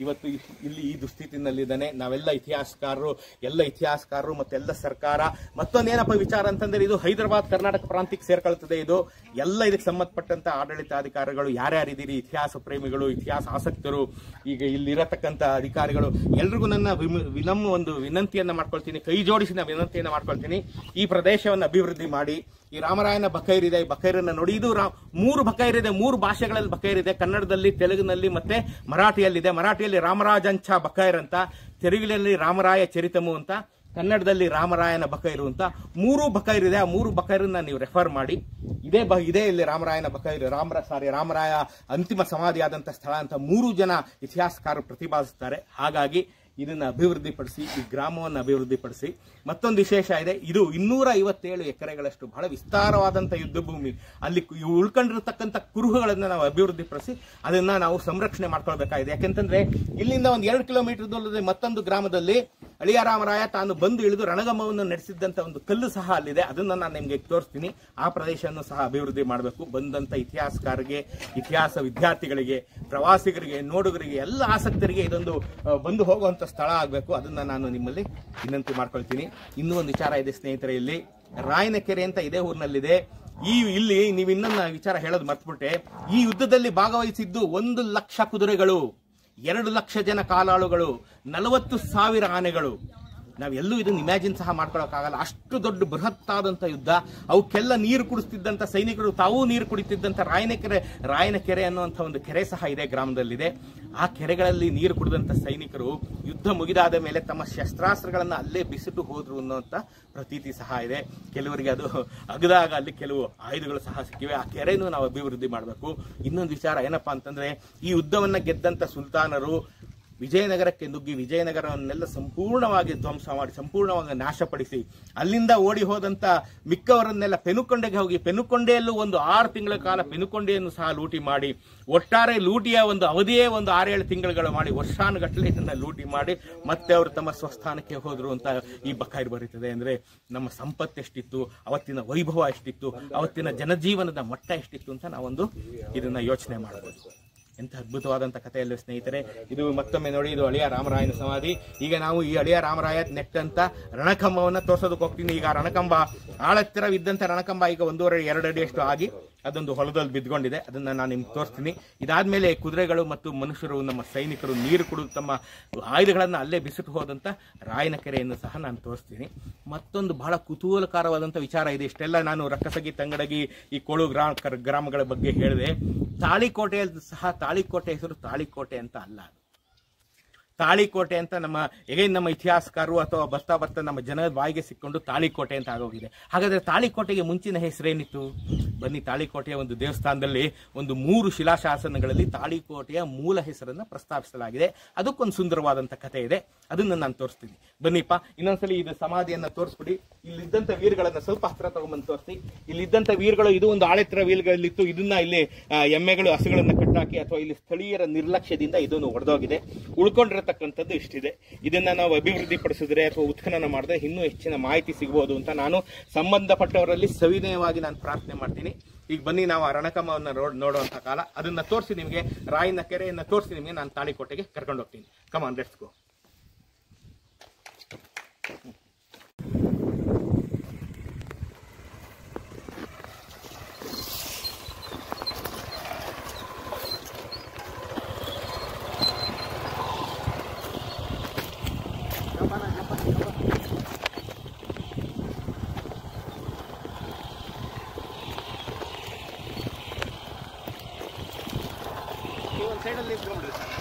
ಇವತ್ತು ಇ- ಇಲ್ಲಿ ಈ ದುಸ್ಥಿತಿನಲ್ಲಿದ್ದಾನೆ ನಾವೆಲ್ಲ ಇತಿಹಾಸಕಾರರು ಎಲ್ಲ ಇತಿಹಾಸಕಾರರು ಮತ್ತೆಲ್ಲ ಸರ್ಕಾರ ಮತ್ತೊಂದೇನಪ್ಪ ವಿಚಾರ ಅಂತಂದ್ರೆ ಇದು ಹೈದರಾಬಾದ್ ಕರ್ನಾಟಕ ಪ್ರಾಂತ್ಯಕ್ಕೆ ಸೇರ್ಕೊಳ್ತದೆ ಇದು ಎಲ್ಲ ಇದಕ್ಕೆ ಸಂಬಂಧಪಟ್ಟಂತ ಆಡಳಿತಾಧಿಕಾರಿಗಳು ಯಾರ್ಯಾರಿದ್ದೀರಿ ಇತಿಹಾಸ ಪ್ರೇಮಿಗಳು ಇತಿಹಾಸ ಆಸಕ್ತರು ಈಗ ಇಲ್ಲಿರತಕ್ಕಂತ ಅಧಿಕಾರಿಗಳು ಎಲ್ರಿಗೂ ನನ್ನ ವಿಮ್- ವಿನಮ್ರ ಒಂದು ವಿನಂತಿಯನ್ನ ಮಾಡ್ಕೊಳ್ತೀನಿ ಕೈ ಜೋಡಿಸಿ ನಾನು ವಿನಂತಿಯನ್ನ ಮಾಡ್ಕೊಳ್ತೀನಿ ಈ ಪ್ರದೇಶವನ್ನು ಅಭಿವೃದ್ಧಿ ಮಾಡಿ ಈ ರಾಮರಾಯನ ಬಕೈರ್ ಇದೆ ಈ ಬಕೈರನ್ನ ನೋಡಿ ಇದು ರಾ- ಮೂರು ಬಕೈರ್ ಇದೆ ಮೂರು ಭಾಷೆಗಳಲ್ಲಿ ಬಕೈರ್ ಇದೆ ಕನ್ನಡದಲ್ಲಿ ತೆಲುಗಿನಲ್ಲಿ ಮತ್ತೆ ಮರಾಠಿಯಲ್ಲಿದೆ ಮರಾಠಿಯಲ್ಲಿ ರಾಮರಾಜಂಚ ಬಕೈರ್ ಅಂತ ತೆಲುಗಿನಲ್ಲಿ ರಾಮರಾಯ ಚರಿತಮು ಅಂತ ಕನ್ನಡದಲ್ಲಿ ರಾಮರಾಯನ ಬಕೈರು ಅಂತ ಮೂರು ಬಕೈರ್ ಇದೆ ಆ ಮೂರು ಬಕೈರನ್ನ ನೀವು ರೆಫರ್ ಮಾಡಿ ಇದೇ ಬ ಇದೇ ಇಲ್ಲಿ ರಾಮರಾಯನ ಬಕೈರು ರಾಮರ ಸಾರಿ ರಾಮರಾಯ ಅಂತಿಮ ಸಮಾಧಿಯಾದಂಥ ಸ್ಥಳ ಅಂತ ಮೂರು ಜನ ಇತಿಹಾಸಕಾರರು ಪ್ರತಿಪಾದಿಸುತ್ತಾರೆ ಹಾಗಾಗಿ ಇದನ್ನ ಅಭಿವೃದ್ಧಿಪಡಿಸಿ ಈ ಗ್ರಾಮವನ್ನು ಅಭಿವೃದ್ಧಿಪಡಿಸಿ ಮತ್ತೊಂದು ವಿಶೇಷ ಇದೆ ಇದು ಇನ್ನೂರ ಐವತ್ತೇಳು ಎಕರೆಗಳಷ್ಟು ಬಹಳ ವಿಸ್ತಾರವಾದಂಥ ಯುದ್ಧ ಭೂಮಿ ಅಲ್ಲಿ ಕು- ಇವು ಉಳ್ಕೊಂಡಿರತಕ್ಕಂಥ ಕುರುಹುಗಳನ್ನ ನಾವು ಅಭಿವೃದ್ಧಿಪಡಿಸಿ ಅದನ್ನ ನಾವು ಸಂರಕ್ಷಣೆ ಮಾಡ್ಕೊಳ್ಬೇಕಾಗಿದೆ ಯಾಕೆಂತಂದ್ರೆ ಇಲ್ಲಿಂದ ಒಂದು ಎರಡು ಕಿಲೋಮೀಟರ್ ದೂರದಲ್ಲಿ ಮತ್ತೊಂದು ಗ್ರಾಮದಲ್ಲಿ ಅಳಿಯ ರಾಮರಾಯ ತಾನು ಬಂದು ಇಳಿದು ರಣಗಮವನ್ನು ನಡೆಸಿದ್ದಂತ ಒಂದು ಕಲ್ಲು ಸಹ ಅಲ್ಲಿದೆ ಅದನ್ನ ನಾನು ನಿಮಗೆ ತೋರಿಸ್ತೀನಿ ಆ ಪ್ರದೇಶವನ್ನು ಸಹ ಅಭಿವೃದ್ಧಿ ಮಾಡಬೇಕು ಬಂದಂತ ಇತಿಹಾಸಕಾರರಿಗೆ ಇತಿಹಾಸ ವಿದ್ಯಾರ್ಥಿಗಳಿಗೆ ಪ್ರವಾಸಿಗರಿಗೆ ನೋಡುಗರಿಗೆ ಎಲ್ಲ ಆಸಕ್ತರಿಗೆ ಇದೊಂದು ಆ, ಬಂದು ಹೋಗುವಂತ ಸ್ಥಳ ಆಗಬೇಕು ಅದನ್ನ ನಾನು ನಿಮ್ಮಲ್ಲಿ ವಿನಂತಿ ಮಾಡ್ಕೊಳ್ತೀನಿ ಇನ್ನೂ ಒಂದು ವಿಚಾರ ಇದೆ ಸ್ನೇಹಿತರೆ ಇಲ್ಲಿ ರಾಯನಕೆರೆ ಅಂತ ಇದೇ ಊರಿನಲ್ಲಿದೆ ಈ ಇಲ್ಲಿ ನೀವು ಇನ್ನೊಂದು ವಿಚಾರ ಹೇಳೋದು ಮರ್ತ್ಬಿಟ್ಟೆ ಈ ಯುದ್ಧದಲ್ಲಿ ಭಾಗವಹಿಸಿದ್ದು ಒಂದು ಲಕ್ಷ ಕುದುರೆಗಳು ಎರಡು ಲಕ್ಷ ಜನ ಕಾಲಾಳುಗಳು ನಲವತ್ತು ಸಾವಿರ ಆನೆಗಳು ನಾವೆಲ್ಲೂ ಇದನ್ನ ಇಮ್ಯಾಜಿನ್ ಸಹ ಮಾಡ್ಕೊಳಕ್ಕಾಗಲ್ಲ ಅಷ್ಟು ದೊಡ್ಡ ಬೃಹತ್ತಾದಂಥ ಯುದ್ಧ ಅವಕ್ಕೆಲ್ಲ ನೀರು ಕುಡಿಸ್ತಿದ್ದಂಥ ಸೈನಿಕರು ತಾವೂ ನೀರು ಕುಡಿತಿದ್ದಂಥ ರಾಯನಕೆರೆ ರಾಯನಕೆರೆ ಅನ್ನುವಂಥ ಒಂದು ಕೆರೆ ಸಹ ಇದೆ ಗ್ರಾಮದಲ್ಲಿದೆ ಆ ಕೆರೆಗಳಲ್ಲಿ ನೀರು ಕುಡಿದಂಥ ಸೈನಿಕರು ಯುದ್ಧ ಮುಗಿದಾದ ಮೇಲೆ ತಮ್ಮ ಶಸ್ತ್ರಾಸ್ತ್ರಗಳನ್ನ ಅಲ್ಲೇ ಬಿಸಿಟು ಹೋದ್ರು ಅನ್ನುವಂಥ ಪ್ರತೀತಿ ಸಹ ಇದೆ ಕೆಲವರಿಗೆ ಅದು ಅಗದಾಗ ಅಲ್ಲಿ ಕೆಲವು ಆಯುಧಗಳು ಸಹ ಸಿಕ್ಕಿವೆ ಆ ಕೆರೆನೂ ನಾವು ಅಭಿವೃದ್ಧಿ ಮಾಡಬೇಕು ಇನ್ನೊಂದು ವಿಚಾರ ಏನಪ್ಪಾ ಅಂತಂದ್ರೆ ಈ ಯುದ್ಧವನ್ನ ಗೆದ್ದಂತ ಸುಲ್ತಾನರು ವಿಜಯನಗರಕ್ಕೆ ನುಗ್ಗಿ ವಿಜಯನಗರವನ್ನೆಲ್ಲ ಸಂಪೂರ್ಣವಾಗಿ ಧ್ವಂಸ ಮಾಡಿ ಸಂಪೂರ್ಣವಾಗಿ ನಾಶಪಡಿಸಿ ಅಲ್ಲಿಂದ ಓಡಿ ಹೋದಂತ ಮಿಕ್ಕವರನ್ನೆಲ್ಲ ಪೆನುಕೊಂಡೆಗೆ ಹೋಗಿ ಪೆನುಕೊಂಡೆಯಲ್ಲೂ ಒಂದು ಆರು ತಿಂಗಳ ಕಾಲ ಪೆನುಕೊಂಡೆಯನ್ನು ಸಹ ಲೂಟಿ ಮಾಡಿ ಒಟ್ಟಾರೆ ಲೂಟಿಯ ಒಂದು ಅವಧಿಯೇ ಒಂದು ಆರೇಳು ತಿಂಗಳುಗಳು ಮಾಡಿ ವರ್ಷಾನುಗಟ್ಟಲೆ ಇದನ್ನ ಲೂಟಿ ಮಾಡಿ ಮತ್ತೆ ಅವರು ತಮ್ಮ ಸ್ವಸ್ಥಾನಕ್ಕೆ ಹೋದ್ರು ಅಂತ ಈ ಬಕಾಯಿರ್ ಬರೀತದೆ ಅಂದ್ರೆ ನಮ್ಮ ಸಂಪತ್ತು ಎಷ್ಟಿತ್ತು ಅವತ್ತಿನ ವೈಭವ ಎಷ್ಟಿತ್ತು ಅವತ್ತಿನ ಜನಜೀವನದ ಮಟ್ಟ ಎಷ್ಟಿತ್ತು ಅಂತ ನಾವೊಂದು ಇದನ್ನ ಯೋಚನೆ ಮಾಡಬಹುದು ಎಂತ ಅದ್ಭುತವಾದಂತ ಕಥೆಯಲ್ಲಿ ಸ್ನೇಹಿತರೆ ಇದು ಮತ್ತೊಮ್ಮೆ ನೋಡಿ ಇದು ಅಳಿಯ ರಾಮರಾಯನ ಸಮಾಧಿ ಈಗ ನಾವು ಈ ಅಳಿಯ ರಾಮರಾಯ ನೆಟ್ಟಂತ ರಣಕಂಬವನ್ನ ತೋರ್ಸೋದಕ್ಕೆ ಹೋಗ್ತೀನಿ ಈಗ ಆ ರಣಕಂಬ ಆಳತ್ತಿರವಿದ್ದಂತ ರಣಕಂಬ ಈಗ ಒಂದೂವರೆ ಎರಡು ಅಡಿಯಷ್ಟು ಆಗಿ ಅದೊಂದು ಹೊಲದಲ್ಲಿ ಬಿದ್ಕೊಂಡಿದೆ ಅದನ್ನ ನಾನು ನಿಮ್ಗೆ ತೋರಿಸ್ತೀನಿ ಇದಾದ್ಮೇಲೆ ಕುದುರೆಗಳು ಮತ್ತು ಮನುಷ್ಯರು ನಮ್ಮ ಸೈನಿಕರು ನೀರು ಕುಡಿದು ತಮ್ಮ ಆಯುಧಗಳನ್ನ ಅಲ್ಲೇ ಬಿಸಿಟು ಹೋದಂತ ರಾಯನ ಕೆರೆಯನ್ನು ಸಹ ನಾನು ತೋರಿಸ್ತೀನಿ ಮತ್ತೊಂದು ಬಹಳ ಕುತೂಹಲಕರವಾದಂತ ವಿಚಾರ ಇದೆ ಇಷ್ಟೆಲ್ಲ ನಾನು ರಕ್ಕಸಗಿ ತಂಗಡಗಿ ಈ ಕೋಳು ಗ್ರಾಮ ಕರ್- ಗ್ರಾಮಗಳ ಬಗ್ಗೆ ಹೇಳಿದೆ ತಾಳಿಕೋಟೆಯಲ್ಲಿ ಸಹ ತಾಳಿಕೋಟೆ ಹೆಸರು ತಾಳಿಕೋಟೆ ಅಂತ ಅಲ್ಲ ಅದು ತಾಳಿಕೋಟೆ ಅಂತ ನಮ್ಮ ಎಗೈನ್ ನಮ್ಮ ಇತಿಹಾಸಕಾರರು ಅಥವಾ ಬರ್ತಾ ಬರ್ತಾ ನಮ್ಮ ಜನದ ಬಾಯಿಗೆ ಸಿಕ್ಕೊಂಡು ತಾಳಿಕೋಟೆ ಅಂತ ಆಗೋಗಿದೆ ಹಾಗಾದ್ರೆ ತಾಳಿಕೋಟೆಗೆ ಮುಂಚಿನ ಹೆಸರೇನಿತ್ತು ಬನ್ನಿ ತಾಳಿಕೋಟೆಯ ಒಂದು ದೇವಸ್ಥಾನದಲ್ಲಿ ಒಂದು ಮೂರು ಶಿಲಾಶಾಸನಗಳಲ್ಲಿ ತಾಳಿಕೋಟೆಯ ಮೂಲ ಹೆಸರನ್ನ ಪ್ರಸ್ತಾಪಿಸಲಾಗಿದೆ ಅದಕ್ಕೊಂದು ಸುಂದರವಾದಂತ ಕಥೆ ಇದೆ ಅದನ್ನ ನಾನು ತೋರಿಸ್ತೀನಿ ಬನ್ನಿಪ್ಪ ಇನ್ನೊಂದ್ಸಲಿ ಇದು ಸಮಾಧಿಯನ್ನ ತೋರಿಸ್ಬಿಡಿ ಇಲ್ಲಿದ್ದಂತ ವೀರ್ಗಳನ್ನ ಸ್ವಲ್ಪ ಹತ್ರ ತಗೊಂಡ್ಬಂದು ತೋರಿಸಿ ಇಲ್ಲಿದ್ದಂತ ವೀರ್ಗಳು ಇದು ಒಂದು ಆಳೆತ್ತರ ವೀಲ್ಗಳಿತ್ತು ಇದನ್ನ ಇಲ್ಲಿ ಆ, ಎಮ್ಮೆಗಳು ಹಸುಗಳನ್ನ ಕಟ್ಟಾಕಿ ಅಥವಾ ಇಲ್ಲಿ ಸ್ಥಳೀಯರ ನಿರ್ಲಕ್ಷ್ಯದಿಂದ ಇದನ್ನು ಒಡೆದೋಗಿದೆ ಉಳ್ಕೊಂಡಿರತಕ್ಕಂಥದ್ದು ಇಷ್ಟಿದೆ ಇದನ್ನ ನಾವು ಅಭಿವೃದ್ಧಿ ಪಡಿಸಿದ್ರೆ ಅಥವಾ ಉತ್ಖನನ ಮಾಡಿದ್ರೆ ಇನ್ನೂ ಹೆಚ್ಚಿನ ಮಾಹಿತಿ ಸಿಗಬಹುದು ಅಂತ ನಾನು ಸಂಬಂಧಪಟ್ಟವರಲ್ಲಿ ಸವಿನಯವಾಗಿ ನಾನು ಪ್ರಾರ್ಥನೆ ಮಾಡ್ತೀನಿ ಈಗ ಬನ್ನಿ ನಾವು ಆ ರಣಕಮವನ್ನು ನೋಡ್ ನೋಡುವಂತ ಕಾಲ ಅದನ್ನ ತೋರಿಸಿ ನಿಮಗೆ ರಾಯಿನ ಕೆರೆಯನ್ನ ತೋರಿಸಿ ನಿಮಗೆ ನಾನು ತಾಳಿಕೋಟೆಗೆ ಕರ್ಕೊಂಡು ಹೋಗ್ತೀನಿ ಕಮಾನ್ ಲೆಟ್ಸ್ ಗೋ ಒಂದು ಸೈಡಲ್ಲಿ ನಿಂತ್ಕೊಂಡ್ಬಿಡ್ರಿ ಸರ್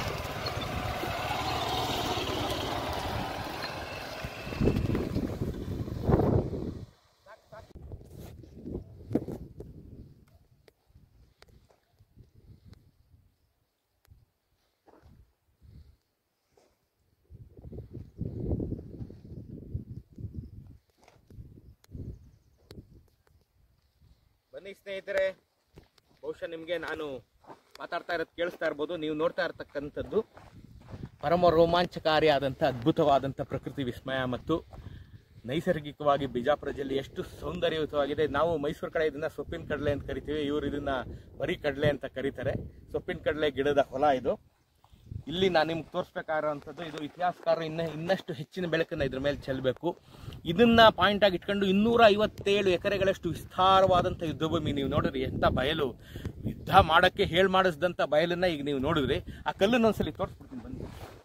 ಬನ್ನಿ ಸ್ನೇಹಿತರೆ ಬಹುಶಃ ನಿಮಗೆ ನಾನು ಮಾತಾಡ್ತಾ ಇರೋದು ಕೇಳಿಸ್ತಾ ಇರ್ಬೋದು ನೀವು ನೋಡ್ತಾ ಇರತಕ್ಕಂಥದ್ದು ಪರಮ ರೋಮಾಂಚಕಾರಿಯಾದಂಥ ಅದ್ಭುತವಾದಂಥ ಪ್ರಕೃತಿ ವಿಸ್ಮಯ ಮತ್ತು ನೈಸರ್ಗಿಕವಾಗಿ ಬಿಜಾಪುರ ಜಿಲ್ಲೆ ಎಷ್ಟು ಸೌಂದರ್ಯಯುತವಾಗಿದೆ ನಾವು ಮೈಸೂರು ಕಡೆ ಇದನ್ನ ಸೊಪ್ಪಿನ ಕಡಲೆ ಅಂತ ಕರಿತೀವಿ ಇವರು ಇದನ್ನ ಬರೀ ಕಡಲೆ ಅಂತ ಕರೀತಾರೆ ಸೊಪ್ಪಿನ ಕಡಲೆ ಗಿಡದ ಹೊಲ ಇದು ಇಲ್ಲಿ ನಾನು ನಿಮ್ಗೆ ತೋರಿಸ್ಬೇಕಾಗಿರೋಂಥದ್ದು ಇದು ಇತಿಹಾಸಕಾರ ಇನ್ನ ಇನ್ನಷ್ಟು ಹೆಚ್ಚಿನ ಬೆಳಕನ್ನು ಇದ್ರ ಮೇಲೆ ಚೆಲ್ಲಬೇಕು ಇದನ್ನ ಪಾಯಿಂಟ್ ಆಗಿ ಇಟ್ಕೊಂಡು ಇನ್ನೂರ ಐವತ್ತೇಳು ಎಕರೆಗಳಷ್ಟು ವಿಸ್ತಾರವಾದಂಥ ಯುದ್ಧ ಭೂಮಿ ನೀವು ನೋಡಿದ್ರಿ ಎಂಥ ಬಯಲು ಯುದ್ಧ ಮಾಡಕ್ಕೆ ಹೇಳ್ ಮಾಡಿಸಿದಂಥ ಬಯಲನ್ನ ಈಗ ನೀವು ನೋಡಿದ್ರಿ ಆ ಕಲ್ಲನ್ನು ಒಂದ್ಸಲಿ ತೋರಿಸ್ಬಿಡ್ತೀನಿ ಬನ್ನಿ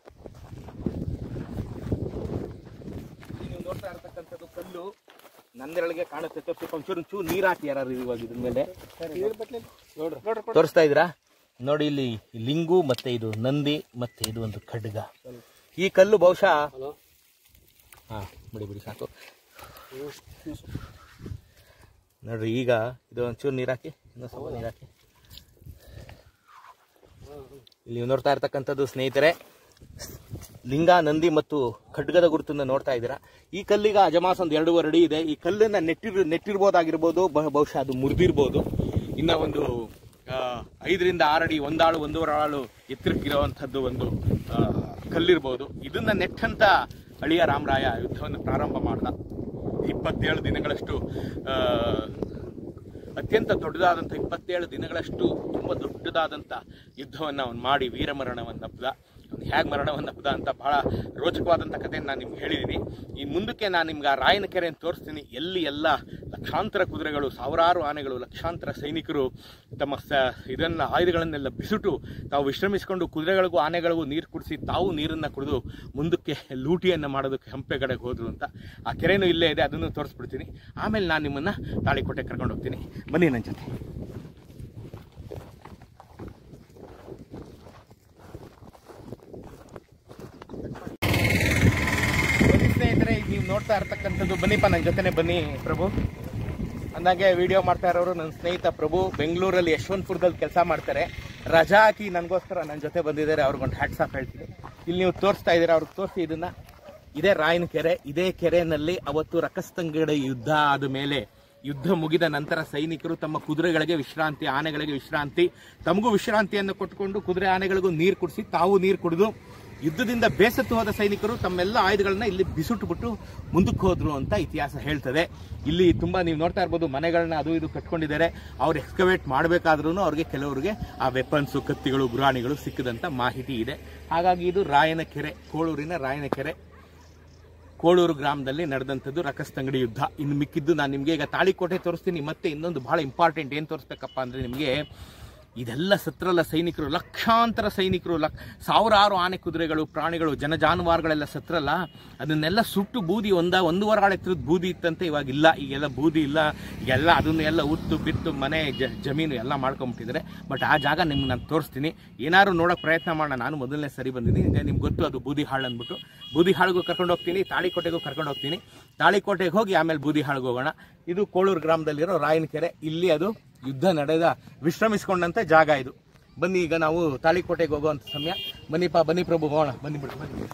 ಇಲ್ಲಿ ನೀವು ನೋಡ್ತಾ ಇರ್ತಕ್ಕಂಥದ್ದು ಕಲ್ಲು ನಂದೆರಳಿಗೆ ಕಾಣುತ್ತೆ ತೋರಿಸಿ ಒಂಚೂರು ಒಂಚೂರು ನೀರು ಹಾಕಿ ಯಾರು ಇವಾಗ ಇದ್ರ ಮೇಲೆ ತೋರಿಸ್ತಾ ಇದ್ದೀರಾ ನೋಡಿ ಇಲ್ಲಿ ಲಿಂಗು ಮತ್ತೆ ಇದು ನಂದಿ ಮತ್ತೆ ಇದು ಒಂದು ಖಡ್ಗ ಈ ಕಲ್ಲು ಬಹುಶಃ ಹಾ ಬಿಡಿ ಬಿಡಿ ಸಾಕು ನೋಡ್ರಿ ಈಗ ಇದು ಒಂಚೂರು ನೀರು ಹಾಕಿ ಇನ್ನೂ ಸ್ವಲ್ಪ ನೀರು ಹಾಕಿ ಇಲ್ಲಿ ನೀವು ನೋಡ್ತಾ ಇರ್ತಕ್ಕಂಥದ್ದು ಸ್ನೇಹಿತರೆ ಲಿಂಗ ನಂದಿ ಮತ್ತು ಖಡ್ಗದ ಗುರುತನ್ನ ನೋಡ್ತಾ ಇದ್ದೀರಾ ಈ ಕಲ್ಲಿಗ ಅಜಮಾಸ್ ಒಂದು ಎರಡೂವರೆ ಅಡಿ ಇದೆ ಈ ಕಲ್ಲನ್ನ ನೆಟ್ಟಿರ್ ನೆಟ್ಟಿರ್ಬೋದಾಗಿರ್ಬೋದು ಬ- ಬಹುಶಃ ಅದು ಮುರಿದಿರ್ಬೋದು ಇನ್ನ ಒಂದು ಆ, ಐದರಿಂದ ಆರಡಿ ಒಂದಾಳು ಒಂದೂವರೆ ಆಳು ಎತ್ತರಕ್ಕಿರುವಂಥದ್ದು ಒಂದು ಆ, ಕಲ್ಲಿರ್ಬೋದು ಇದನ್ನ ನೆಟ್ಟಂತ ಅಳಿಯ ರಾಮರಾಯ ಯುದ್ಧವನ್ನು ಪ್ರಾರಂಭ ಮಾಡ್ದ ಇಪ್ಪತ್ತೇಳು ದಿನಗಳಷ್ಟು ಆ, ಅತ್ಯಂತ ದೊಡ್ಡದಾದಂಥ ಇಪ್ಪತ್ತೇಳು ದಿನಗಳಷ್ಟು ತುಂಬ ದೊಡ್ಡದಾದಂಥ ಯುದ್ಧವನ್ನು ಅವನು ಮಾಡಿ ವೀರಮರಣವನ್ನು ಹಬ್ಬದ ಅವ್ನು ಹೇಗೆ ಮರಣವನ್ನು ಹಬ್ಬದ ಅಂತ ಬಹಳ ರೋಚಕವಾದಂಥ ಕಥೆಯನ್ನು ನಾನು ನಿಮ್ಗೆ ಹೇಳಿದ್ದೀನಿ ಈ ಮುಂದಕ್ಕೆ ನಾನು ನಿಮ್ಗೆ ಆ ರಾಯನ ಕೆರೆಯನ್ನು ತೋರಿಸ್ತೀನಿ ಎಲ್ಲಿ ಎಲ್ಲ ಲಕ್ಷಾಂತರ ಕುದುರೆಗಳು ಸಾವಿರಾರು ಆನೆಗಳು ಲಕ್ಷಾಂತರ ಸೈನಿಕರು ತಮ್ಮ ಸ ಇದನ್ನ ಆಯುಧಗಳನ್ನೆಲ್ಲ ಬಿಸುಟು ತಾವು ವಿಶ್ರಮಿಸಿಕೊಂಡು ಕುದುರೆಗಳಿಗೂ ಆನೆಗಳಿಗೂ ನೀರು ಕುಡಿಸಿ ತಾವು ನೀರನ್ನು ಕುಡಿದು ಮುಂದಕ್ಕೆ ಲೂಟಿಯನ್ನು ಮಾಡೋದಕ್ಕೆ ಹಂಪೆ ಕಡೆಗೆ ಹೋದ್ರು ಅಂತ ಆ ಕೆರೆನೂ ಇಲ್ಲೇ ಇದೆ ಅದನ್ನು ತೋರಿಸ್ಬಿಡ್ತೀನಿ ಆಮೇಲೆ ನಾನು ನಿಮ್ಮನ್ನು ತಾಳಿಕೋಟೆ ಕರ್ಕೊಂಡು ಹೋಗ್ತೀನಿ ಬನ್ನಿ ನನ್ನ ಜೊತೆ ಬನ್ನಿ ಸ್ನೇಹಿತರೆ ಈಗ ನೀವು ನೋಡ್ತಾ ಇರ್ತಕ್ಕಂಥದ್ದು ಬನ್ನಿಪ್ಪ ನನ್ನ ಜೊತೆನೆ ಬನ್ನಿ ಪ್ರಭು ಅಂದಾಗೆ ವಿಡಿಯೋ ಮಾಡ್ತಾ ಇರೋರು ನನ್ನ ಸ್ನೇಹಿತ ಪ್ರಭು ಬೆಂಗಳೂರಲ್ಲಿ ಯಶವಂತಪುರದಲ್ಲಿ ಕೆಲಸ ಮಾಡ್ತಾರೆ ರಜಾ ಹಾಕಿ ನನಗೋಸ್ಕರ ನನ್ನ ಜೊತೆ ಬಂದಿದ್ದಾರೆ ಅವ್ರಿಗೊಂದು ಹ್ಯಾಟ್ಸ್ ಆಫ್ ಹೇಳ್ತೀನಿ ಇಲ್ಲಿ ನೀವು ತೋರಿಸ್ತಾ ಇದ್ದೀರಾ ಅವ್ರಿಗೆ ತೋರಿಸಿ ಇದನ್ನ ಇದೇ ರಾಯನ ಕೆರೆ ಇದೇ ಕೆರೆಯಲ್ಲಿ ಅವತ್ತು ರಕಸ್ತಂಗಡ ಯುದ್ಧ ಆದ ಮೇಲೆ ಯುದ್ಧ ಮುಗಿದ ನಂತರ ಸೈನಿಕರು ತಮ್ಮ ಕುದುರೆಗಳಿಗೆ ವಿಶ್ರಾಂತಿ ಆನೆಗಳಿಗೆ ವಿಶ್ರಾಂತಿ ತಮಗೂ ವಿಶ್ರಾಂತಿಯನ್ನು ಕೊಟ್ಟುಕೊಂಡು ಕುದುರೆ ಆನೆಗಳಿಗೂ ನೀರು ಕುಡಿಸಿ ತಾವು ನೀರು ಕುಡಿದು ಯುದ್ಧದಿಂದ ಬೇಸತ್ತು ಹೋದ ಸೈನಿಕರು ತಮ್ಮೆಲ್ಲ ಆಯುಧಗಳನ್ನ ಇಲ್ಲಿ ಬಿಸುಟ್ಟು ಬಿಟ್ಟು ಮುಂದಕ್ಕೆ ಹೋದ್ರು ಅಂತ ಇತಿಹಾಸ ಹೇಳ್ತದೆ ಇಲ್ಲಿ ತುಂಬಾ ನೀವು ನೋಡ್ತಾ ಇರ್ಬೋದು ಮನೆಗಳನ್ನ ಅದು ಇದು ಕಟ್ಕೊಂಡಿದ್ದಾರೆ ಅವ್ರು ಎಕ್ಸ್ಕವೇಟ್ ಮಾಡಬೇಕಾದ್ರೂ ಅವ್ರಿಗೆ ಕೆಲವರಿಗೆ ಆ ವೆಪನ್ಸು ಕತ್ತಿಗಳು ಗುರಾಣಿಗಳು ಸಿಕ್ಕದಂತ ಮಾಹಿತಿ ಇದೆ ಹಾಗಾಗಿ ಇದು ರಾಯನ ಕೆರೆ ಕೋಳೂರಿನ ರಾಯನ ಕೆರೆ ಕೋಳೂರು ಗ್ರಾಮದಲ್ಲಿ ನಡೆದಂಥದ್ದು ರಕಸ್ತಂಗಡಿ ಯುದ್ಧ ಇನ್ನು ಮಿಕ್ಕಿದ್ದು ನಾನು ನಿಮಗೆ ಈಗ ತಾಳಿಕೋಟೆ ತೋರಿಸ್ತೀನಿ ಮತ್ತೆ ಇನ್ನೊಂದು ಬಹಳ ಇಂಪಾರ್ಟೆಂಟ್ ಏನು ತೋರಿಸ್ಬೇಕಪ್ಪ ಅಂದರೆ ನಿಮಗೆ ಇದೆಲ್ಲ ಸತ್ರಲ್ಲ ಸೈನಿಕರು ಲಕ್ಷಾಂತರ ಸೈನಿಕರು ಲಕ್ ಸಾವಿರಾರು ಆನೆ ಕುದುರೆಗಳು ಪ್ರಾಣಿಗಳು ಜನ ಜಾನುವಾರುಗಳೆಲ್ಲ ಸತ್ರಲ್ಲ ಅದನ್ನೆಲ್ಲ ಸುಟ್ಟು ಬೂದಿ ಒಂದ ಒಂದೂವರೆ ಆಳು ಎತ್ತರದ ಬೂದಿ ಇತ್ತಂತೆ ಇವಾಗ ಇಲ್ಲ ಈಗೆಲ್ಲ ಬೂದಿ ಇಲ್ಲ ಈಗೆಲ್ಲ ಅದನ್ನ ಎಲ್ಲ ಉತ್ತು ಬಿತ್ತು ಮನೆ ಜ ಜಮೀನು ಎಲ್ಲ ಮಾಡ್ಕೊಂಬಿಟ್ಟಿದ್ದಾರೆ ಬಟ್ ಆ ಜಾಗ ನಿಮ್ಗೆ ನಾನು ತೋರಿಸ್ತೀನಿ ಏನಾದ್ರು ನೋಡೋಕೆ ಪ್ರಯತ್ನ ಮಾಡೋಣ ನಾನು ಮೊದಲನೇ ಸರಿ ಬಂದಿದ್ದೀನಿ ಈಗ ನಿಮ್ಗೆ ಗೊತ್ತು ಅದು ಬೂದಿ ಹಾಳು ಅಂದ್ಬಿಟ್ಟು ಬೂದಿ ಹಾಳಿಗೂ ಕರ್ಕೊಂಡು ಹೋಗ್ತೀನಿ ತಾಳಿಕೋಟೆಗೂ ಕರ್ಕೊಂಡು ಹೋಗ್ತೀನಿ ತಾಳಿಕೋಟೆಗೆ ಹೋಗಿ ಆಮೇಲೆ ಬೂದಿ ಹಾಳಿಗೆ ಹೋಗೋಣ ಇದು ಕೋಳೂರು ಗ್ರಾಮದಲ್ಲಿರೋ ರಾಯನ ಕೆರೆ ಇಲ್ಲಿ ಅದು ಯುದ್ಧ ನಡೆದ ವಿಶ್ರಮಿಸಿಕೊಂಡಂತ ಜಾಗ ಇದು ಬನ್ನಿ ಈಗ ನಾವು ತಾಳಿಕೋಟೆಗೆ ಹೋಗುವಂತ ಸಮಯ ಬನ್ನಿಪ್ಪ ಬನ್ನಿ ಪ್ರಭು ಹೋಗೋಣ ಬನ್ನಿ ಬಿಡಿ ಬನ್ನಿ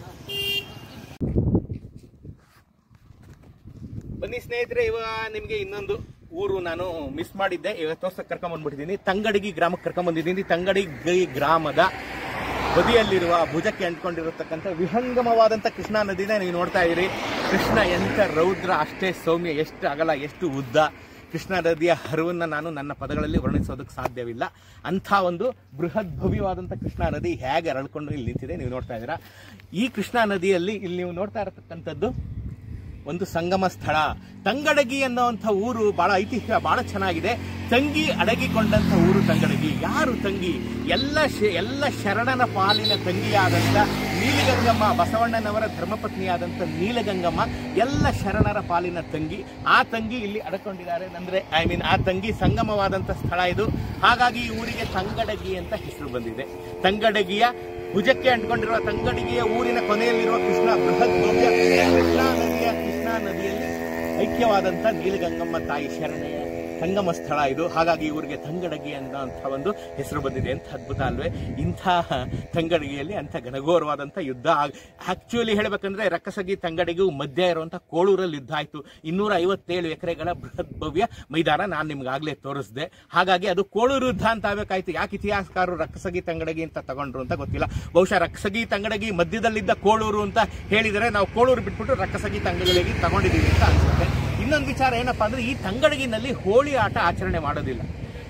ಬನ್ನಿ ಸ್ನೇಹಿತರೆ ಇವಾಗ ನಿಮಗೆ ಇನ್ನೊಂದು ಊರು ನಾನು ಮಿಸ್ ಮಾಡಿದ್ದೆ ಇವಾಗ ತೋರ್ಸಕ್ ಕರ್ಕೊಂಡ್ ಬಂದ್ಬಿಟ್ಟಿದ್ದೀನಿ ತಂಗಡಿಗಿ ಗ್ರಾಮಕ್ಕೆ ಕರ್ಕೊಂಡ್ ಬಂದಿದ್ದೀನಿ ತಂಗಡಿಗಿ ಗ್ರಾಮದ ಬದಿಯಲ್ಲಿರುವ ಭುಜಕ್ಕೆ ಅಂಟ್ಕೊಂಡಿರತಕ್ಕಂಥ ವಿಹಂಗಮವಾದಂಥ ಕೃಷ್ಣಾ ನದಿನ ನೀವು ನೋಡ್ತಾ ಇದ್ದೀರಿ ಕೃಷ್ಣ ಎಂಥ ರೌದ್ರ ಅಷ್ಟೇ ಸೌಮ್ಯ ಎಷ್ಟು ಅಗಲ ಎಷ್ಟು ಉದ್ದ ಕೃಷ್ಣಾ ನದಿಯ ಹರಿವನ್ನ ನಾನು ನನ್ನ ಪದಗಳಲ್ಲಿ ವರ್ಣಿಸೋದಕ್ಕೆ ಸಾಧ್ಯವಿಲ್ಲ ಅಂಥ ಒಂದು ಬೃಹತ್ ಭವ್ಯವಾದಂಥ ಕೃಷ್ಣಾ ನದಿ ಹೇಗೆ ಅರಳ್ಕೊಂಡು ಇಲ್ಲಿ ನಿಂತಿದೆ ನೀವು ನೋಡ್ತಾ ಇದ್ದೀರಾ ಈ ಕೃಷ್ಣಾ ನದಿಯಲ್ಲಿ ಇಲ್ಲಿ ನೀವು ನೋಡ್ತಾ ಇರತಕ್ಕಂಥದ್ದು ಒಂದು ಸಂಗಮ ಸ್ಥಳ ತಂಗಡಗಿ ಅನ್ನುವಂಥ ಊರು ಬಹಳ ಐತಿಹ್ಯ ಬಹಳ ಚೆನ್ನಾಗಿದೆ ತಂಗಿ ಅಡಗಿಕೊಂಡಂಥ ಊರು ತಂಗಡಗಿ ಯಾರು ತಂಗಿ ಎಲ್ಲ ಶ- ಎಲ್ಲ ಶರಣನ ಪಾಲಿನ ತಂಗಿಯಾದಂಥ ನೀಲಗಂಗಮ್ಮ ಬಸವಣ್ಣನವರ ಧರ್ಮಪತ್ನಿಯಾದಂಥ ನೀಲಗಂಗಮ್ಮ ಎಲ್ಲ ಶರಣರ ಪಾಲಿನ ತಂಗಿ ಆ ತಂಗಿ ಇಲ್ಲಿ ಅಡಕೊಂಡಿದ್ದಾರೆ ಅಂದ್ರೆ ಐ ಮೀನ್ ಆ ತಂಗಿ ಸಂಗಮವಾದಂಥ ಸ್ಥಳ ಇದು ಹಾಗಾಗಿ ಈ ಊರಿಗೆ ತಂಗಡಗಿ ಅಂತ ಹೆಸರು ಬಂದಿದೆ ತಂಗಡಗಿಯ ಭುಜಕ್ಕೆ ಅಂಟ್ಕೊಂಡಿರುವ ತಂಗಡಿಗೆಯ ಊರಿನ ಕೊನೆಯಲ್ಲಿರುವ ಕೃಷ್ಣ ಬೃಹತ್ ಭವ್ಯ ಕೃಷ್ಣಾ ನದಿಯ ಕೃಷ್ಣಾ ನದಿಯಲ್ಲಿ ಐಕ್ಯವಾದಂಥ ನೀಲಗಂಗಮ್ಮ ತಾಯಿ ಶರಣೆಯ ಸಂಗಮ ಸ್ಥಳ ಇದು ಹಾಗಾಗಿ ಈ ಊರಿಗೆ ತಂಗಡಗಿ ಅನ್ನೋಂಥ ಒಂದು ಹೆಸರು ಬಂದಿದೆ ಅಂತ ಅದ್ಭುತ ಅಲ್ವೇ ಇಂಥ ತಂಗಡಗಿಯಲ್ಲಿ ಅಂಥ ಘನಘೋರವಾದಂಥ ಯುದ್ಧ ಆಕ್ಚುಲಿ ಹೇಳ್ಬೇಕಂದ್ರೆ ರಕ್ಕಸಗಿ ತಂಗಡಿಗೂ ಮಧ್ಯ ಇರುವಂಥ ಕೋಳೂರಲ್ಲಿ ಯುದ್ಧ ಆಯ್ತು ಇನ್ನೂರ ಐವತ್ತೇಳು ಎಕರೆಗಳ ಬೃಹತ್ ಭವ್ಯ ಮೈದಾನ ನಾನು ನಿಮ್ಗಾಗ್ಲೇ ತೋರಿಸಿದೆ ಹಾಗಾಗಿ ಅದು ಕೋಳೂರು ಯುದ್ಧ ಅಂತ ಆಗ್ಬೇಕಾಯ್ತು ಯಾಕೆ ಇತಿಹಾಸಕಾರರು ರಕ್ಕಸಗಿ ತಂಗಡಗಿ ಅಂತ ತಗೊಂಡ್ರು ಅಂತ ಗೊತ್ತಿಲ್ಲ ಬಹುಶಃ ರಕ್ಕಸಗಿ ತಂಗಡಗಿ ಮಧ್ಯದಲ್ಲಿದ್ದ ಕೋಳೂರು ಅಂತ ಹೇಳಿದರೆ ನಾವು ಕೋಳೂರು ಬಿಟ್ಬಿಟ್ಟು ರಕ್ಕಸಗಿ ತಂಗಡಗಿ ತಗೊಂಡಿದ್ದೀವಿ ಅಂತ ಅನ್ಸುತ್ತೆ ಇನ್ನೊಂದು ವಿಚಾರ ಏನಪ್ಪಾ ಅಂದ್ರೆ ಈ ತಂಗಡಗಿನಲ್ಲಿ ಹೋಳಿ ಆಟ ಆಚರಣೆ ಮಾಡೋದಿಲ್ಲ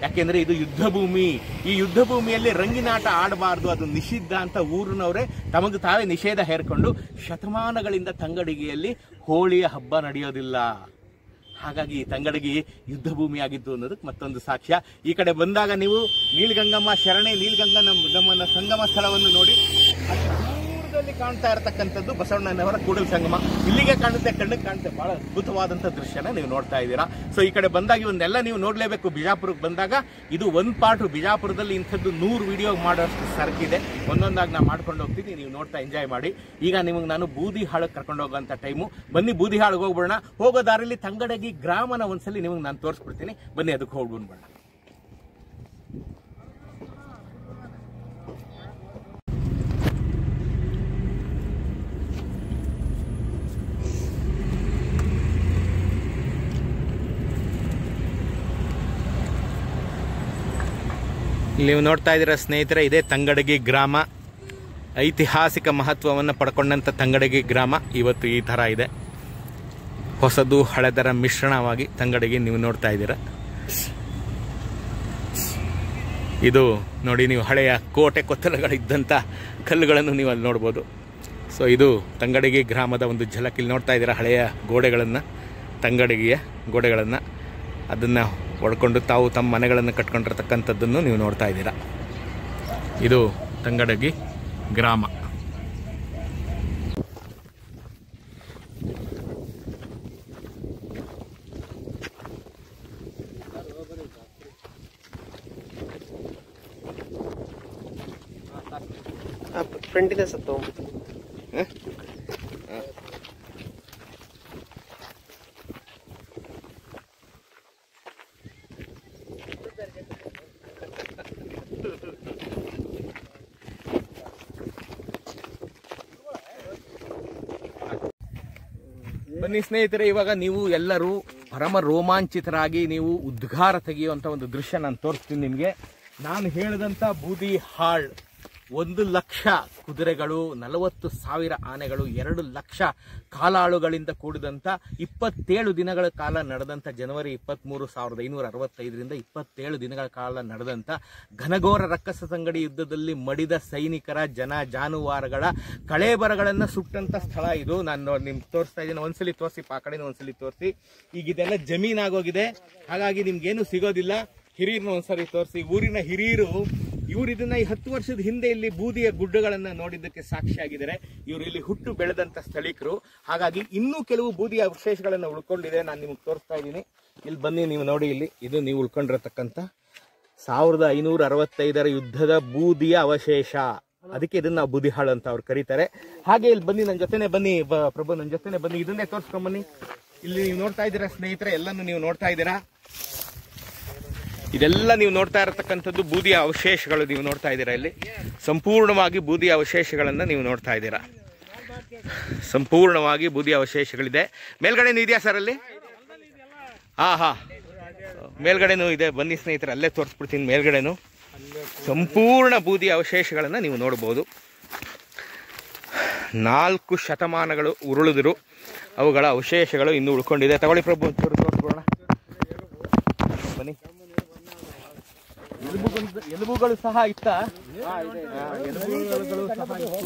ಯಾಕೆಂದ್ರೆ ಇದು ಯುದ್ಧ ಭೂಮಿ ಈ ಯುದ್ಧ ಭೂಮಿಯಲ್ಲಿ ರಂಗಿನಾಟ ಆಡಬಾರ್ದು ಅದು ನಿಷಿದ್ಧ ಅಂತ ಊರಿನವರೇ ತಮಗೆ ತಾವೇ ನಿಷೇಧ ಹೇರ್ಕೊಂಡು ಶತಮಾನಗಳಿಂದ ತಂಗಡಿಗೆಯಲ್ಲಿ ಹೋಳಿಯ ಹಬ್ಬ ನಡೆಯೋದಿಲ್ಲ ಹಾಗಾಗಿ ಈ ತಂಗಡಗಿ ಯುದ್ಧ ಭೂಮಿ ಆಗಿದ್ದು ಅನ್ನೋದಕ್ಕೆ ಮತ್ತೊಂದು ಸಾಕ್ಷ್ಯ ಈ ಕಡೆ ಬಂದಾಗ ನೀವು ನೀಲಗಂಗಮ್ಮ ಶರಣೆ ನೀಲಗಂಗ ನಮ್ಮ ನಮ್ಮನ್ನ ಸಂಗಮ ಸ್ಥಳವನ್ನು ನೋಡಿ ಅಲ್ಲಿ ದೂರದಲ್ಲಿ ಕಾಣ್ತಾ ಇರತಕ್ಕಂಥದ್ದು ಬಸವಣ್ಣನವರ ಕೂಡಲ ಸಂಗಮ ಇಲ್ಲಿಗೆ ಕಾಣುತ್ತೆ ಕಣ್ಣಿಗೆ ಕಾಣುತ್ತೆ ಬಹಳ ಅದ್ಭುತವಾದಂಥ ದೃಶ್ಯನ ನೀವು ನೋಡ್ತಾ ಇದ್ದೀರಾ ಸೊ ಈ ಕಡೆ ಬಂದಾಗ ಇವನ್ನೆಲ್ಲ ನೀವು ನೋಡಲೇಬೇಕು ಬಿಜಾಪುರಕ್ಕೆ ಬಂದಾಗ ಇದು ಒಂದು ಪಾರ್ಟ್ ಬಿಜಾಪುರದಲ್ಲಿ ಇಂಥದ್ದು ನೂರು ವಿಡಿಯೋ ಮಾಡೋಷ್ಟು ಸರಕಿದೆ ಒಂದೊಂದಾಗಿ ನಾನು ಮಾಡ್ಕೊಂಡು ಹೋಗ್ತೀನಿ ನೀವು ನೋಡ್ತಾ ಎಂಜಾಯ್ ಮಾಡಿ ಈಗ ನಿಮಗೆ ನಾನು ಬೂದಿ ಹಾಳಕ್ಕೆ ಕರ್ಕೊಂಡು ಹೋಗೋಂಥ ಟೈಮು ಬನ್ನಿ ಬೂದಿ ಹಾಳಿಗೆ ಹೋಗ್ಬಿಡೋಣ ಹೋಗೋ ದಾರಿಲಿ ತಂಗಡಗಿ ಗ್ರಾಮನ ಒಂದ್ಸಲಿ ನಿಮಗೆ ನಾನು ತೋರಿಸ್ಬಿಡ್ತೀನಿ ಬನ್ನಿ ಅದಕ್ಕೆ ಹೋಗ್ಬಿಡ್ಬೋಣ ನೀವು ನೋಡ್ತಾ ಇದ್ದೀರಾ ಸ್ನೇಹಿತರೆ ಇದೇ ತಂಗಡಗಿ ಗ್ರಾಮ ಐತಿಹಾಸಿಕ ಮಹತ್ವವನ್ನು ಪಡ್ಕೊಂಡಂಥ ತಂಗಡಗಿ ಗ್ರಾಮ ಇವತ್ತು ಈ ಥರ ಇದೆ ಹೊಸದು ಹಳೆದರ ಮಿಶ್ರಣವಾಗಿ ತಂಗಡಗಿ ನೀವು ನೋಡ್ತಾ ಇದ್ದೀರಾ ಇದು ನೋಡಿ ನೀವು ಹಳೆಯ ಕೋಟೆ ಕೊತ್ತಲಗಳಿದ್ದಂಥ ಕಲ್ಲುಗಳನ್ನು ನೀವು ಅಲ್ಲಿ ನೋಡ್ಬೋದು ಸೊ ಇದು ತಂಗಡಗಿ ಗ್ರಾಮದ ಒಂದು ಝಲಕ್ ಇಲ್ಲಿ ನೋಡ್ತಾ ಇದ್ದೀರಾ ಹಳೆಯ ಗೋಡೆಗಳನ್ನು ತಂಗಡಗಿಯ ಗೋಡೆಗಳನ್ನು ಅದನ್ನು ಒಡ್ಕೊಂಡು ತಾವು ತಮ್ಮ ಮನೆಗಳನ್ನು ಕಟ್ಕೊಂಡಿರ್ತಕ್ಕಂಥದ್ದನ್ನು ನೀವು ನೋಡ್ತಾ ಇದ್ದೀರಾ ಇದು ತಂಗಡಗಿ ಗ್ರಾಮ ಫ್ರಂಟ್ ಇದೆ ಸರ್ ತಗೊಂಡ್ಬಿಟ್ಟು ಬನ್ನಿ ಸ್ನೇಹಿತರೆ ಇವಾಗ ನೀವು ಎಲ್ಲರೂ ಪರಮ ರೋಮಾಂಚಿತರಾಗಿ ನೀವು ಉದ್ಗಾರ ತೆಗೆಯುವಂತ ಒಂದು ದೃಶ್ಯ ನಾನು ತೋರಿಸ್ತೀನಿ ನಿಮಗೆ ನಾನು ಹೇಳಿದಂತ ಬೂದಿ ಹಾಳ್ ಒಂದು ಲಕ್ಷ ಕುದುರೆಗಳು ನಲವತ್ತು ಸಾವಿರ ಆನೆಗಳು ಎರಡು ಲಕ್ಷ ಕಾಲಾಳುಗಳಿಂದ ಕೂಡಿದಂತ ಇಪ್ಪತ್ತೇಳು ದಿನಗಳ ಕಾಲ ನಡೆದಂತ ಜನವರಿ ಇಪ್ಪತ್ಮೂರು ಸಾವಿರದ ಐನೂರ ಅರವತ್ತೈದರಿಂದ ಇಪ್ಪತ್ತೇಳು ದಿನಗಳ ಕಾಲ ನಡೆದಂತ ಘನಘೋರ ರಕ್ಕಸ ಸಂಗಡಿ ಯುದ್ಧದಲ್ಲಿ ಮಡಿದ ಸೈನಿಕರ ಜನ ಜಾನುವಾರುಗಳ ಕಳೇಬರಗಳನ್ನ ಸುಟ್ಟಂತ ಸ್ಥಳ ಇದು ನಾನು ನಿಮ್ಗೆ ತೋರಿಸ್ತಾ ಇದ್ದೀನಿ ಒಂದ್ಸಲಿ ತೋರಿಸಿ ಆ ಕಡೆ ಒಂದ್ಸಲಿ ತೋರಿಸಿ ಈಗ ಇದೆಲ್ಲ ಜಮೀನಾಗೋಗಿದೆ ಹಾಗಾಗಿ ನಿಮ್ಗೇನು ಸಿಗೋದಿಲ್ಲ ಹಿರಿಯರ್ನ ಒಂದ್ಸರಿ ತೋರಿಸಿ ಊರಿನ ಹಿರಿಯರು ಇವ್ರು ಇದನ್ನ ಈ ಹತ್ತು ವರ್ಷದ ಹಿಂದೆ ಇಲ್ಲಿ ಬೂದಿಯ ಗುಡ್ಡಗಳನ್ನ ನೋಡಿದ್ದಕ್ಕೆ ಸಾಕ್ಷಿಯಾಗಿದ್ದಾರೆ ಇವರು ಇಲ್ಲಿ ಹುಟ್ಟು ಬೆಳೆದಂತ ಸ್ಥಳೀಕರು ಹಾಗಾಗಿ ಇನ್ನೂ ಕೆಲವು ಬೂದಿಯ ಅವಶೇಷಗಳನ್ನ ಉಳ್ಕೊಂಡಿದೆ ನಾನು ನಿಮ್ಗೆ ತೋರಿಸ್ತಾ ಇದ್ದೀನಿ ಇಲ್ಲಿ ಬನ್ನಿ ನೀವು ನೋಡಿ ಇಲ್ಲಿ ಇದು ನೀವು ಉಳ್ಕೊಂಡಿರತಕ್ಕಂತ ಸಾವಿರದ ಐನೂರ ಅರವತ್ತೈದರ ಯುದ್ಧದ ಬೂದಿಯ ಅವಶೇಷ ಅದಕ್ಕೆ ಇದನ್ನ ನಾವು ಬೂದಿಹಾಳು ಅಂತ ಅವ್ರು ಕರೀತಾರೆ ಹಾಗೆ ಇಲ್ಲಿ ಬನ್ನಿ ನನ್ನ ಜೊತೆನೆ ಬನ್ನಿ ಬ- ಪ್ರಭು ನನ್ನ ಜೊತೆನೆ ಬನ್ನಿ ಇದನ್ನೇ ತೋರಿಸ್ಕೊಂಡ್ ಬನ್ನಿ ಇಲ್ಲಿ ನೀವು ನೋಡ್ತಾ ಇದ್ದೀರಾ ಸ್ನೇಹಿತರೆ ಎಲ್ಲಾನು ನೀವು ನೋಡ್ತಾ ಇದ್ದೀರಾ ಇದೆಲ್ಲ ನೀವು ನೋಡ್ತಾ ಇರತಕ್ಕಂಥದ್ದು ಬೂದಿಯ ಅವಶೇಷಗಳು ನೀವು ನೋಡ್ತಾ ಇದ್ದೀರಾ ಇಲ್ಲಿ ಸಂಪೂರ್ಣವಾಗಿ ಬೂದಿಯ ಅವಶೇಷಗಳನ್ನು ನೀವು ನೋಡ್ತಾ ಇದ್ದೀರಾ ಸಂಪೂರ್ಣವಾಗಿ ಬೂದಿಯ ಅವಶೇಷಗಳಿದೆ ಮೇಲ್ಗಡೆನೂ ಇದೆಯಾ ಸರ್ ಅಲ್ಲಿ ಹಾ ಹಾ ಮೇಲ್ಗಡೆನೂ ಇದೆ ಬನ್ನಿ ಸ್ನೇಹಿತರೆ ಅಲ್ಲೇ ತೋರಿಸ್ಬಿಡ್ತೀನಿ ಮೇಲ್ಗಡೆನೂ ಸಂಪೂರ್ಣ ಬೂದಿ ಅವಶೇಷಗಳನ್ನು ನೀವು ನೋಡ್ಬೋದು ನಾಲ್ಕು ಶತಮಾನಗಳು ಉರುಳಿದ್ರು ಅವುಗಳ ಅವಶೇಷಗಳು ಇನ್ನೂ ಉಳ್ಕೊಂಡಿದೆ ತಗೊಳ್ಳಿ ಪ್ರಭು ಒಂಚೂರು ತೋರಿಸ್ಬೋಣ ಬನ್ನಿ ಎಲುಬುಗಳು ಎಲುಬುಗಳು ಸಹ ಇತ್ತ ಹಾ, ಎಲುಬುಗಳು ಸಹ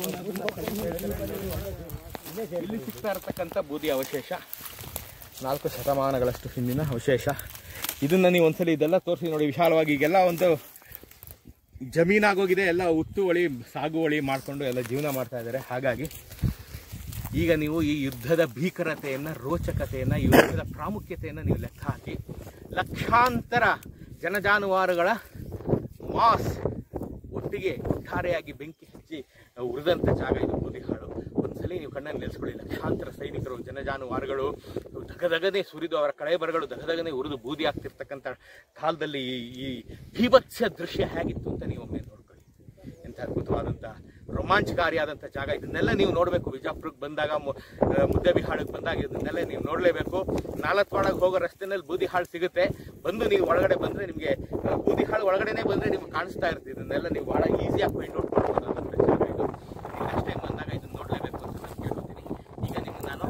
ಇತ್ತು. ಇಲ್ಲಿ ಸಿಗ್ತಾ ಇರತಕ್ಕಂಥ ಬೂದಿ ಅವಶೇಷ ನಾಲ್ಕು ಶತಮಾನಗಳಷ್ಟು ಹಿಂದಿನ ಅವಶೇಷ ಇದನ್ನ ನೀವು ಒಂದ್ಸಲಿ ಇದೆಲ್ಲ ತೋರಿಸಿ ನೋಡಿ ವಿಶಾಲವಾಗಿ ಈಗೆಲ್ಲ ಒಂದು ಜಮೀನಾಗೋಗಿದೆ ಎಲ್ಲ ಉತ್ತುವಳಿ ಸಾಗುವಳಿ ಮಾಡಿಕೊಂಡು ಎಲ್ಲ ಜೀವನ ಮಾಡ್ತಾ ಇದ್ದಾರೆ ಹಾಗಾಗಿ ಈಗ ನೀವು ಈ ಯುದ್ಧದ ಭೀಕರತೆಯನ್ನ ರೋಚಕತೆಯನ್ನ ಈ ಯುದ್ಧದ ಪ್ರಾಮುಖ್ಯತೆಯನ್ನ ನೀವು ಲೆಕ್ಕ ಹಾಕಿ ಲಕ್ಷಾಂತರ ಜನಜಾನುವಾರುಗಳ ಮಾಸ್ ಒಟ್ಟಿಗೆ ಒಟ್ಟಾರೆಯಾಗಿ ಬೆಂಕಿ ಹಚ್ಚಿ ಉರಿದಂತ ಜಾಗ ಇದು ಬೂದಿಹಾಳು ಒಂದ್ಸಲಿ ನೀವು ಕಣ್ಣಲ್ಲಿ ನಿಲ್ಲಿಸ್ಕೊಳ್ಳಿ ಲಕ್ಷಾಂತರ ಸೈನಿಕರು ಜನಜಾನುವಾರುಗಳು ದಗದಗನೆ ಸುರಿದು ಅವರ ಕಳೆಬರಗಳು ದಗದಗನೆ ಉರಿದು ಬೂದಿ ಆಗ್ತಿರ್ತಕ್ಕಂಥ ಕಾಲದಲ್ಲಿ ಈ ಈ ಭೀಭತ್ಸ ದೃಶ್ಯ ಹೇಗಿತ್ತು ಅಂತ ನೀವು ಒಮ್ಮೆ ನೋಡ್ಕೊಳ್ಳಿ ಎಂಥ ಅದ್ಭುತವಾದಂಥ ರೋಮಾಂಚಕಾರಿಯಾದಂಥ ಜಾಗ ಇದನ್ನೆಲ್ಲ ನೀವು ನೋಡಬೇಕು ವಿಜಾಪುರಕ್ಕೆ ಬಂದಾಗ ಮು- ಆ, ಮುದ್ದೆಬಿಹಾಳಿಗೆ ಬಂದಾಗ ಇದನ್ನೆಲ್ಲ ನೀವು ನೋಡಲೇಬೇಕು ನಾಲ್ಕು ಹೋಗೋ ರಸ್ತೆನಲ್ಲಿ ಬೂದಿಹಾಳು ಸಿಗುತ್ತೆ ಬಂದು ನೀವು ಒಳಗಡೆ ಬಂದರೆ ನಿಮಗೆ ಬೂದಿಹಾಳು ಒಳಗಡೆನೆ ಬಂದರೆ ನಿಮ್ಗೆ ಕಾಣಿಸ್ತಾ ಇರುತ್ತೆ ಇದನ್ನೆಲ್ಲ ನೀವು ಭಾಳ ಈಸಿಯಾಗಿ ಫೈಂಡ್ ಔಟ್ ಮಾಡ್ಬೋದಾದಂಥ ಜಾಗ ಇದು ನೆಕ್ಸ್ಟ್ ಟೈಮ್ ಬಂದಾಗ ಇದನ್ನ ನೋಡಲೇಬೇಕು ಅಂತ ನಾನು ಕೇಳ್ಕೊತೀನಿ ಈಗ ನಿಮ್ಗೆ ನಾನು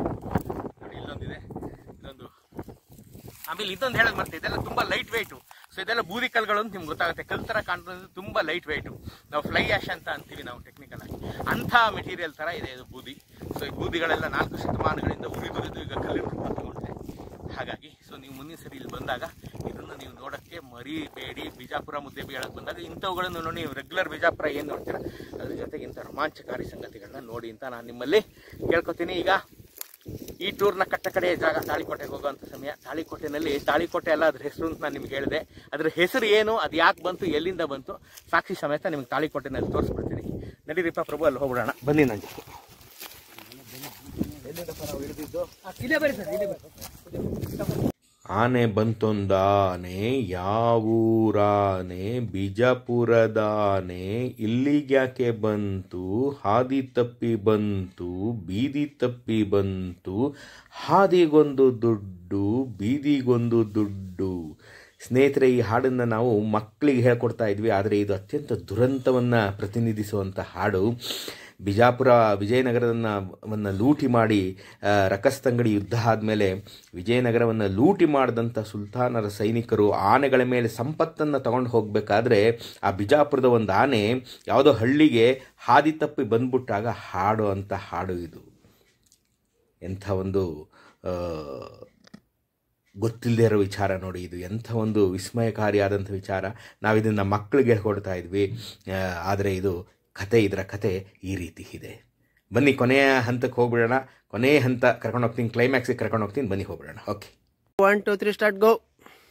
ನೋಡಿ ಇಲ್ಲೊಂದಿದೆ ಇದೊಂದು ಆಮೇಲೆ ಇದೊಂದು ಹೇಳೋದು ಮತ್ತೆ ಇದೆಲ್ಲ ತುಂಬಾ ಲೈಟ್ ವೆಯ್ಟು ಸೊ ಇದೆಲ್ಲ ಬೂದಿ ಕಲ್ಗಳು ಅಂತ ನಿಮ್ಗೆ ಗೊತ್ತಾಗುತ್ತೆ ಕಲ್ ತರ ಕಾಣ್ತದೆ ತುಂಬಾ ಲೈಟ್ ವೆಯ್ಟ್ ನಾವು ಫ್ಲೈ ಆಶ್ ಅಂತ ಅಂತೀವಿ ನಾವು ಟೆಕ್ನಿಕಲ್ ಆಗಿ ಅಂಥ ಮೆಟೀರಿಯಲ್ ತರ ಇದೆ ಇದು ಬೂದಿ ಸೊ ಈ ಬೂದಿಗಳೆಲ್ಲ ನಾಲ್ಕು ಶತಮಾನಗಳಿಂದ ಉರಿದುರಿದು ಈಗ ಕಲ್ಲಿನ ರೂಪ ತಗೊಂಡಿದೆ ಹಾಗಾಗಿ ಸೊ ನೀವು ಮುಂದಿನ ಸರಿ ಇಲ್ಲಿ ಬಂದಾಗ ಇದನ್ನು ನೀವು ನೋಡಕ್ಕೆ ಮರಿಬೇಡಿ ಬಿಜಾಪುರ ಮುದ್ದೆ ಬೀಳಕ್ಕೆ ಬಂದಾಗ ಇಂಥವುಗಳನ್ನು ನೋಡಿ ನೀವು ರೆಗ್ಯುಲರ್ ಬಿಜಾಪುರ ಏನು ನೋಡ್ತೀರಾ ಅದ್ರ ಜೊತೆಗೆ ಇಂಥ ರೋಮಾಂಚಕಾರಿ ಸಂಗತಿಗಳನ್ನ ನೋಡಿ ಅಂತ ನಾನು ನಿಮ್ಮಲ್ಲಿ ಕೇಳ್ಕೊತೀನಿ ಈಗ ಈ ಟೂರ್ನ ಕಟ್ಟ ಕಡೆ ಜಾಗ ತಾಳಿಕೋಟೆಗೆ ಹೋಗುವಂಥ ಸಮಯ ತಾಳಿಕೋಟೆನಲ್ಲಿ ತಾಳಿಕೋಟೆ ಅಲ್ಲ ಅದ್ರ ಹೆಸರು ಅಂತ ನಾನು ನಿಮ್ಗೆ ಹೇಳಿದೆ ಅದ್ರ ಹೆಸರು ಏನು ಅದು ಯಾಕೆ ಬಂತು ಎಲ್ಲಿಂದ ಬಂತು ಸಾಕ್ಷಿ ಸಮೇತ ನಿಮ್ಗೆ ತಾಳಿಕೋಟೆನಲ್ಲಿ ತೋರಿಸ್ಬಿಡ್ತೀನಿ ನಡೀರಿಪ್ಪ ಪ್ರಭು ಅಲ್ಲಿ ಹೋಗ್ಬಿಡೋಣ ಬನ್ನಿ ನನ್ನ ಜೊತೆ ಎಲ್ಲಿಂದಪ್ಪ ನಾವು ಹಿಡಿದಿದ್ದು ಇಲ್ಲೇ ಬರಿ ಸರ್ ಇಲ್ಲೇ ಬರಿ ಆನೆ ಬಂತೊಂದಾನೆ ಯಾವೂರಾನೆ ಬಿಜಾಪುರದಾನೆ ಇಲ್ಲಿಗ್ಯಾಕೆ ಬಂತು ಹಾದಿ ತಪ್ಪಿ ಬಂತು ಬೀದಿ ತಪ್ಪಿ ಬಂತು ಹಾದಿಗೊಂದು ದುಡ್ಡು ಬೀದಿಗೊಂದು ದುಡ್ಡು ಸ್ನೇಹಿತರೆ ಈ ಹಾಡನ್ನು ನಾವು ಮಕ್ಕಳಿಗೆ ಹೇಳ್ಕೊಡ್ತಾ ಇದ್ವಿ ಆದರೆ ಇದು ಅತ್ಯಂತ ದುರಂತವನ್ನು ಪ್ರತಿನಿಧಿಸುವಂಥ ಹಾಡು ಬಿಜಾಪುರ ವಿಜಯನಗರವನ್ನು ಲೂಟಿ ಮಾಡಿ ಆ, ರಕಸ್ತಂಗಡಿ ಯುದ್ಧ ಆದಮೇಲೆ ವಿಜಯನಗರವನ್ನು ಲೂಟಿ ಮಾಡಿದಂಥ ಸುಲ್ತಾನರ ಸೈನಿಕರು ಆನೆಗಳ ಮೇಲೆ ಸಂಪತ್ತನ್ನು ತಗೊಂಡು ಹೋಗಬೇಕಾದ್ರೆ ಆ ಬಿಜಾಪುರದ ಒಂದು ಆನೆ ಯಾವುದೋ ಹಳ್ಳಿಗೆ ಹಾದಿ ತಪ್ಪಿ ಬಂದ್ಬಿಟ್ಟಾಗ ಹಾಡೋ ಅಂಥ ಹಾಡು ಇದು ಎಂಥ ಒಂದು ಆ, ಗೊತ್ತಿಲ್ಲದೆ ಇರೋ ವಿಚಾರ ನೋಡಿ ಇದು ಎಂಥ ಒಂದು ವಿಸ್ಮಯಕಾರಿಯಾದಂಥ ವಿಚಾರ ನಾವು ಇದನ್ನು ಮಕ್ಕಳಿಗೆ ಕೊಡ್ತಾ ಇದ್ವಿ ಆ, ಆದರೆ ಇದು ಕತೆ ಇದರ ಕತೆ ಈ ರೀತಿ ಇದೆ ಬನ್ನಿ ಕೊನೆಯ ಹಂತಕ್ಕೆ ಹೋಗ್ಬಿಡೋಣ ಕೊನೆಯ ಹಂತ ಕರ್ಕೊಂಡು ಹೋಗ್ತೀನಿ ಕ್ಲೈಮ್ಯಾಕ್ಸಿಗೆ ಕರ್ಕೊಂಡು ಹೋಗ್ತೀನಿ ಬನ್ನಿ ಹೋಗ್ಬಿಡೋಣ okay one two three start go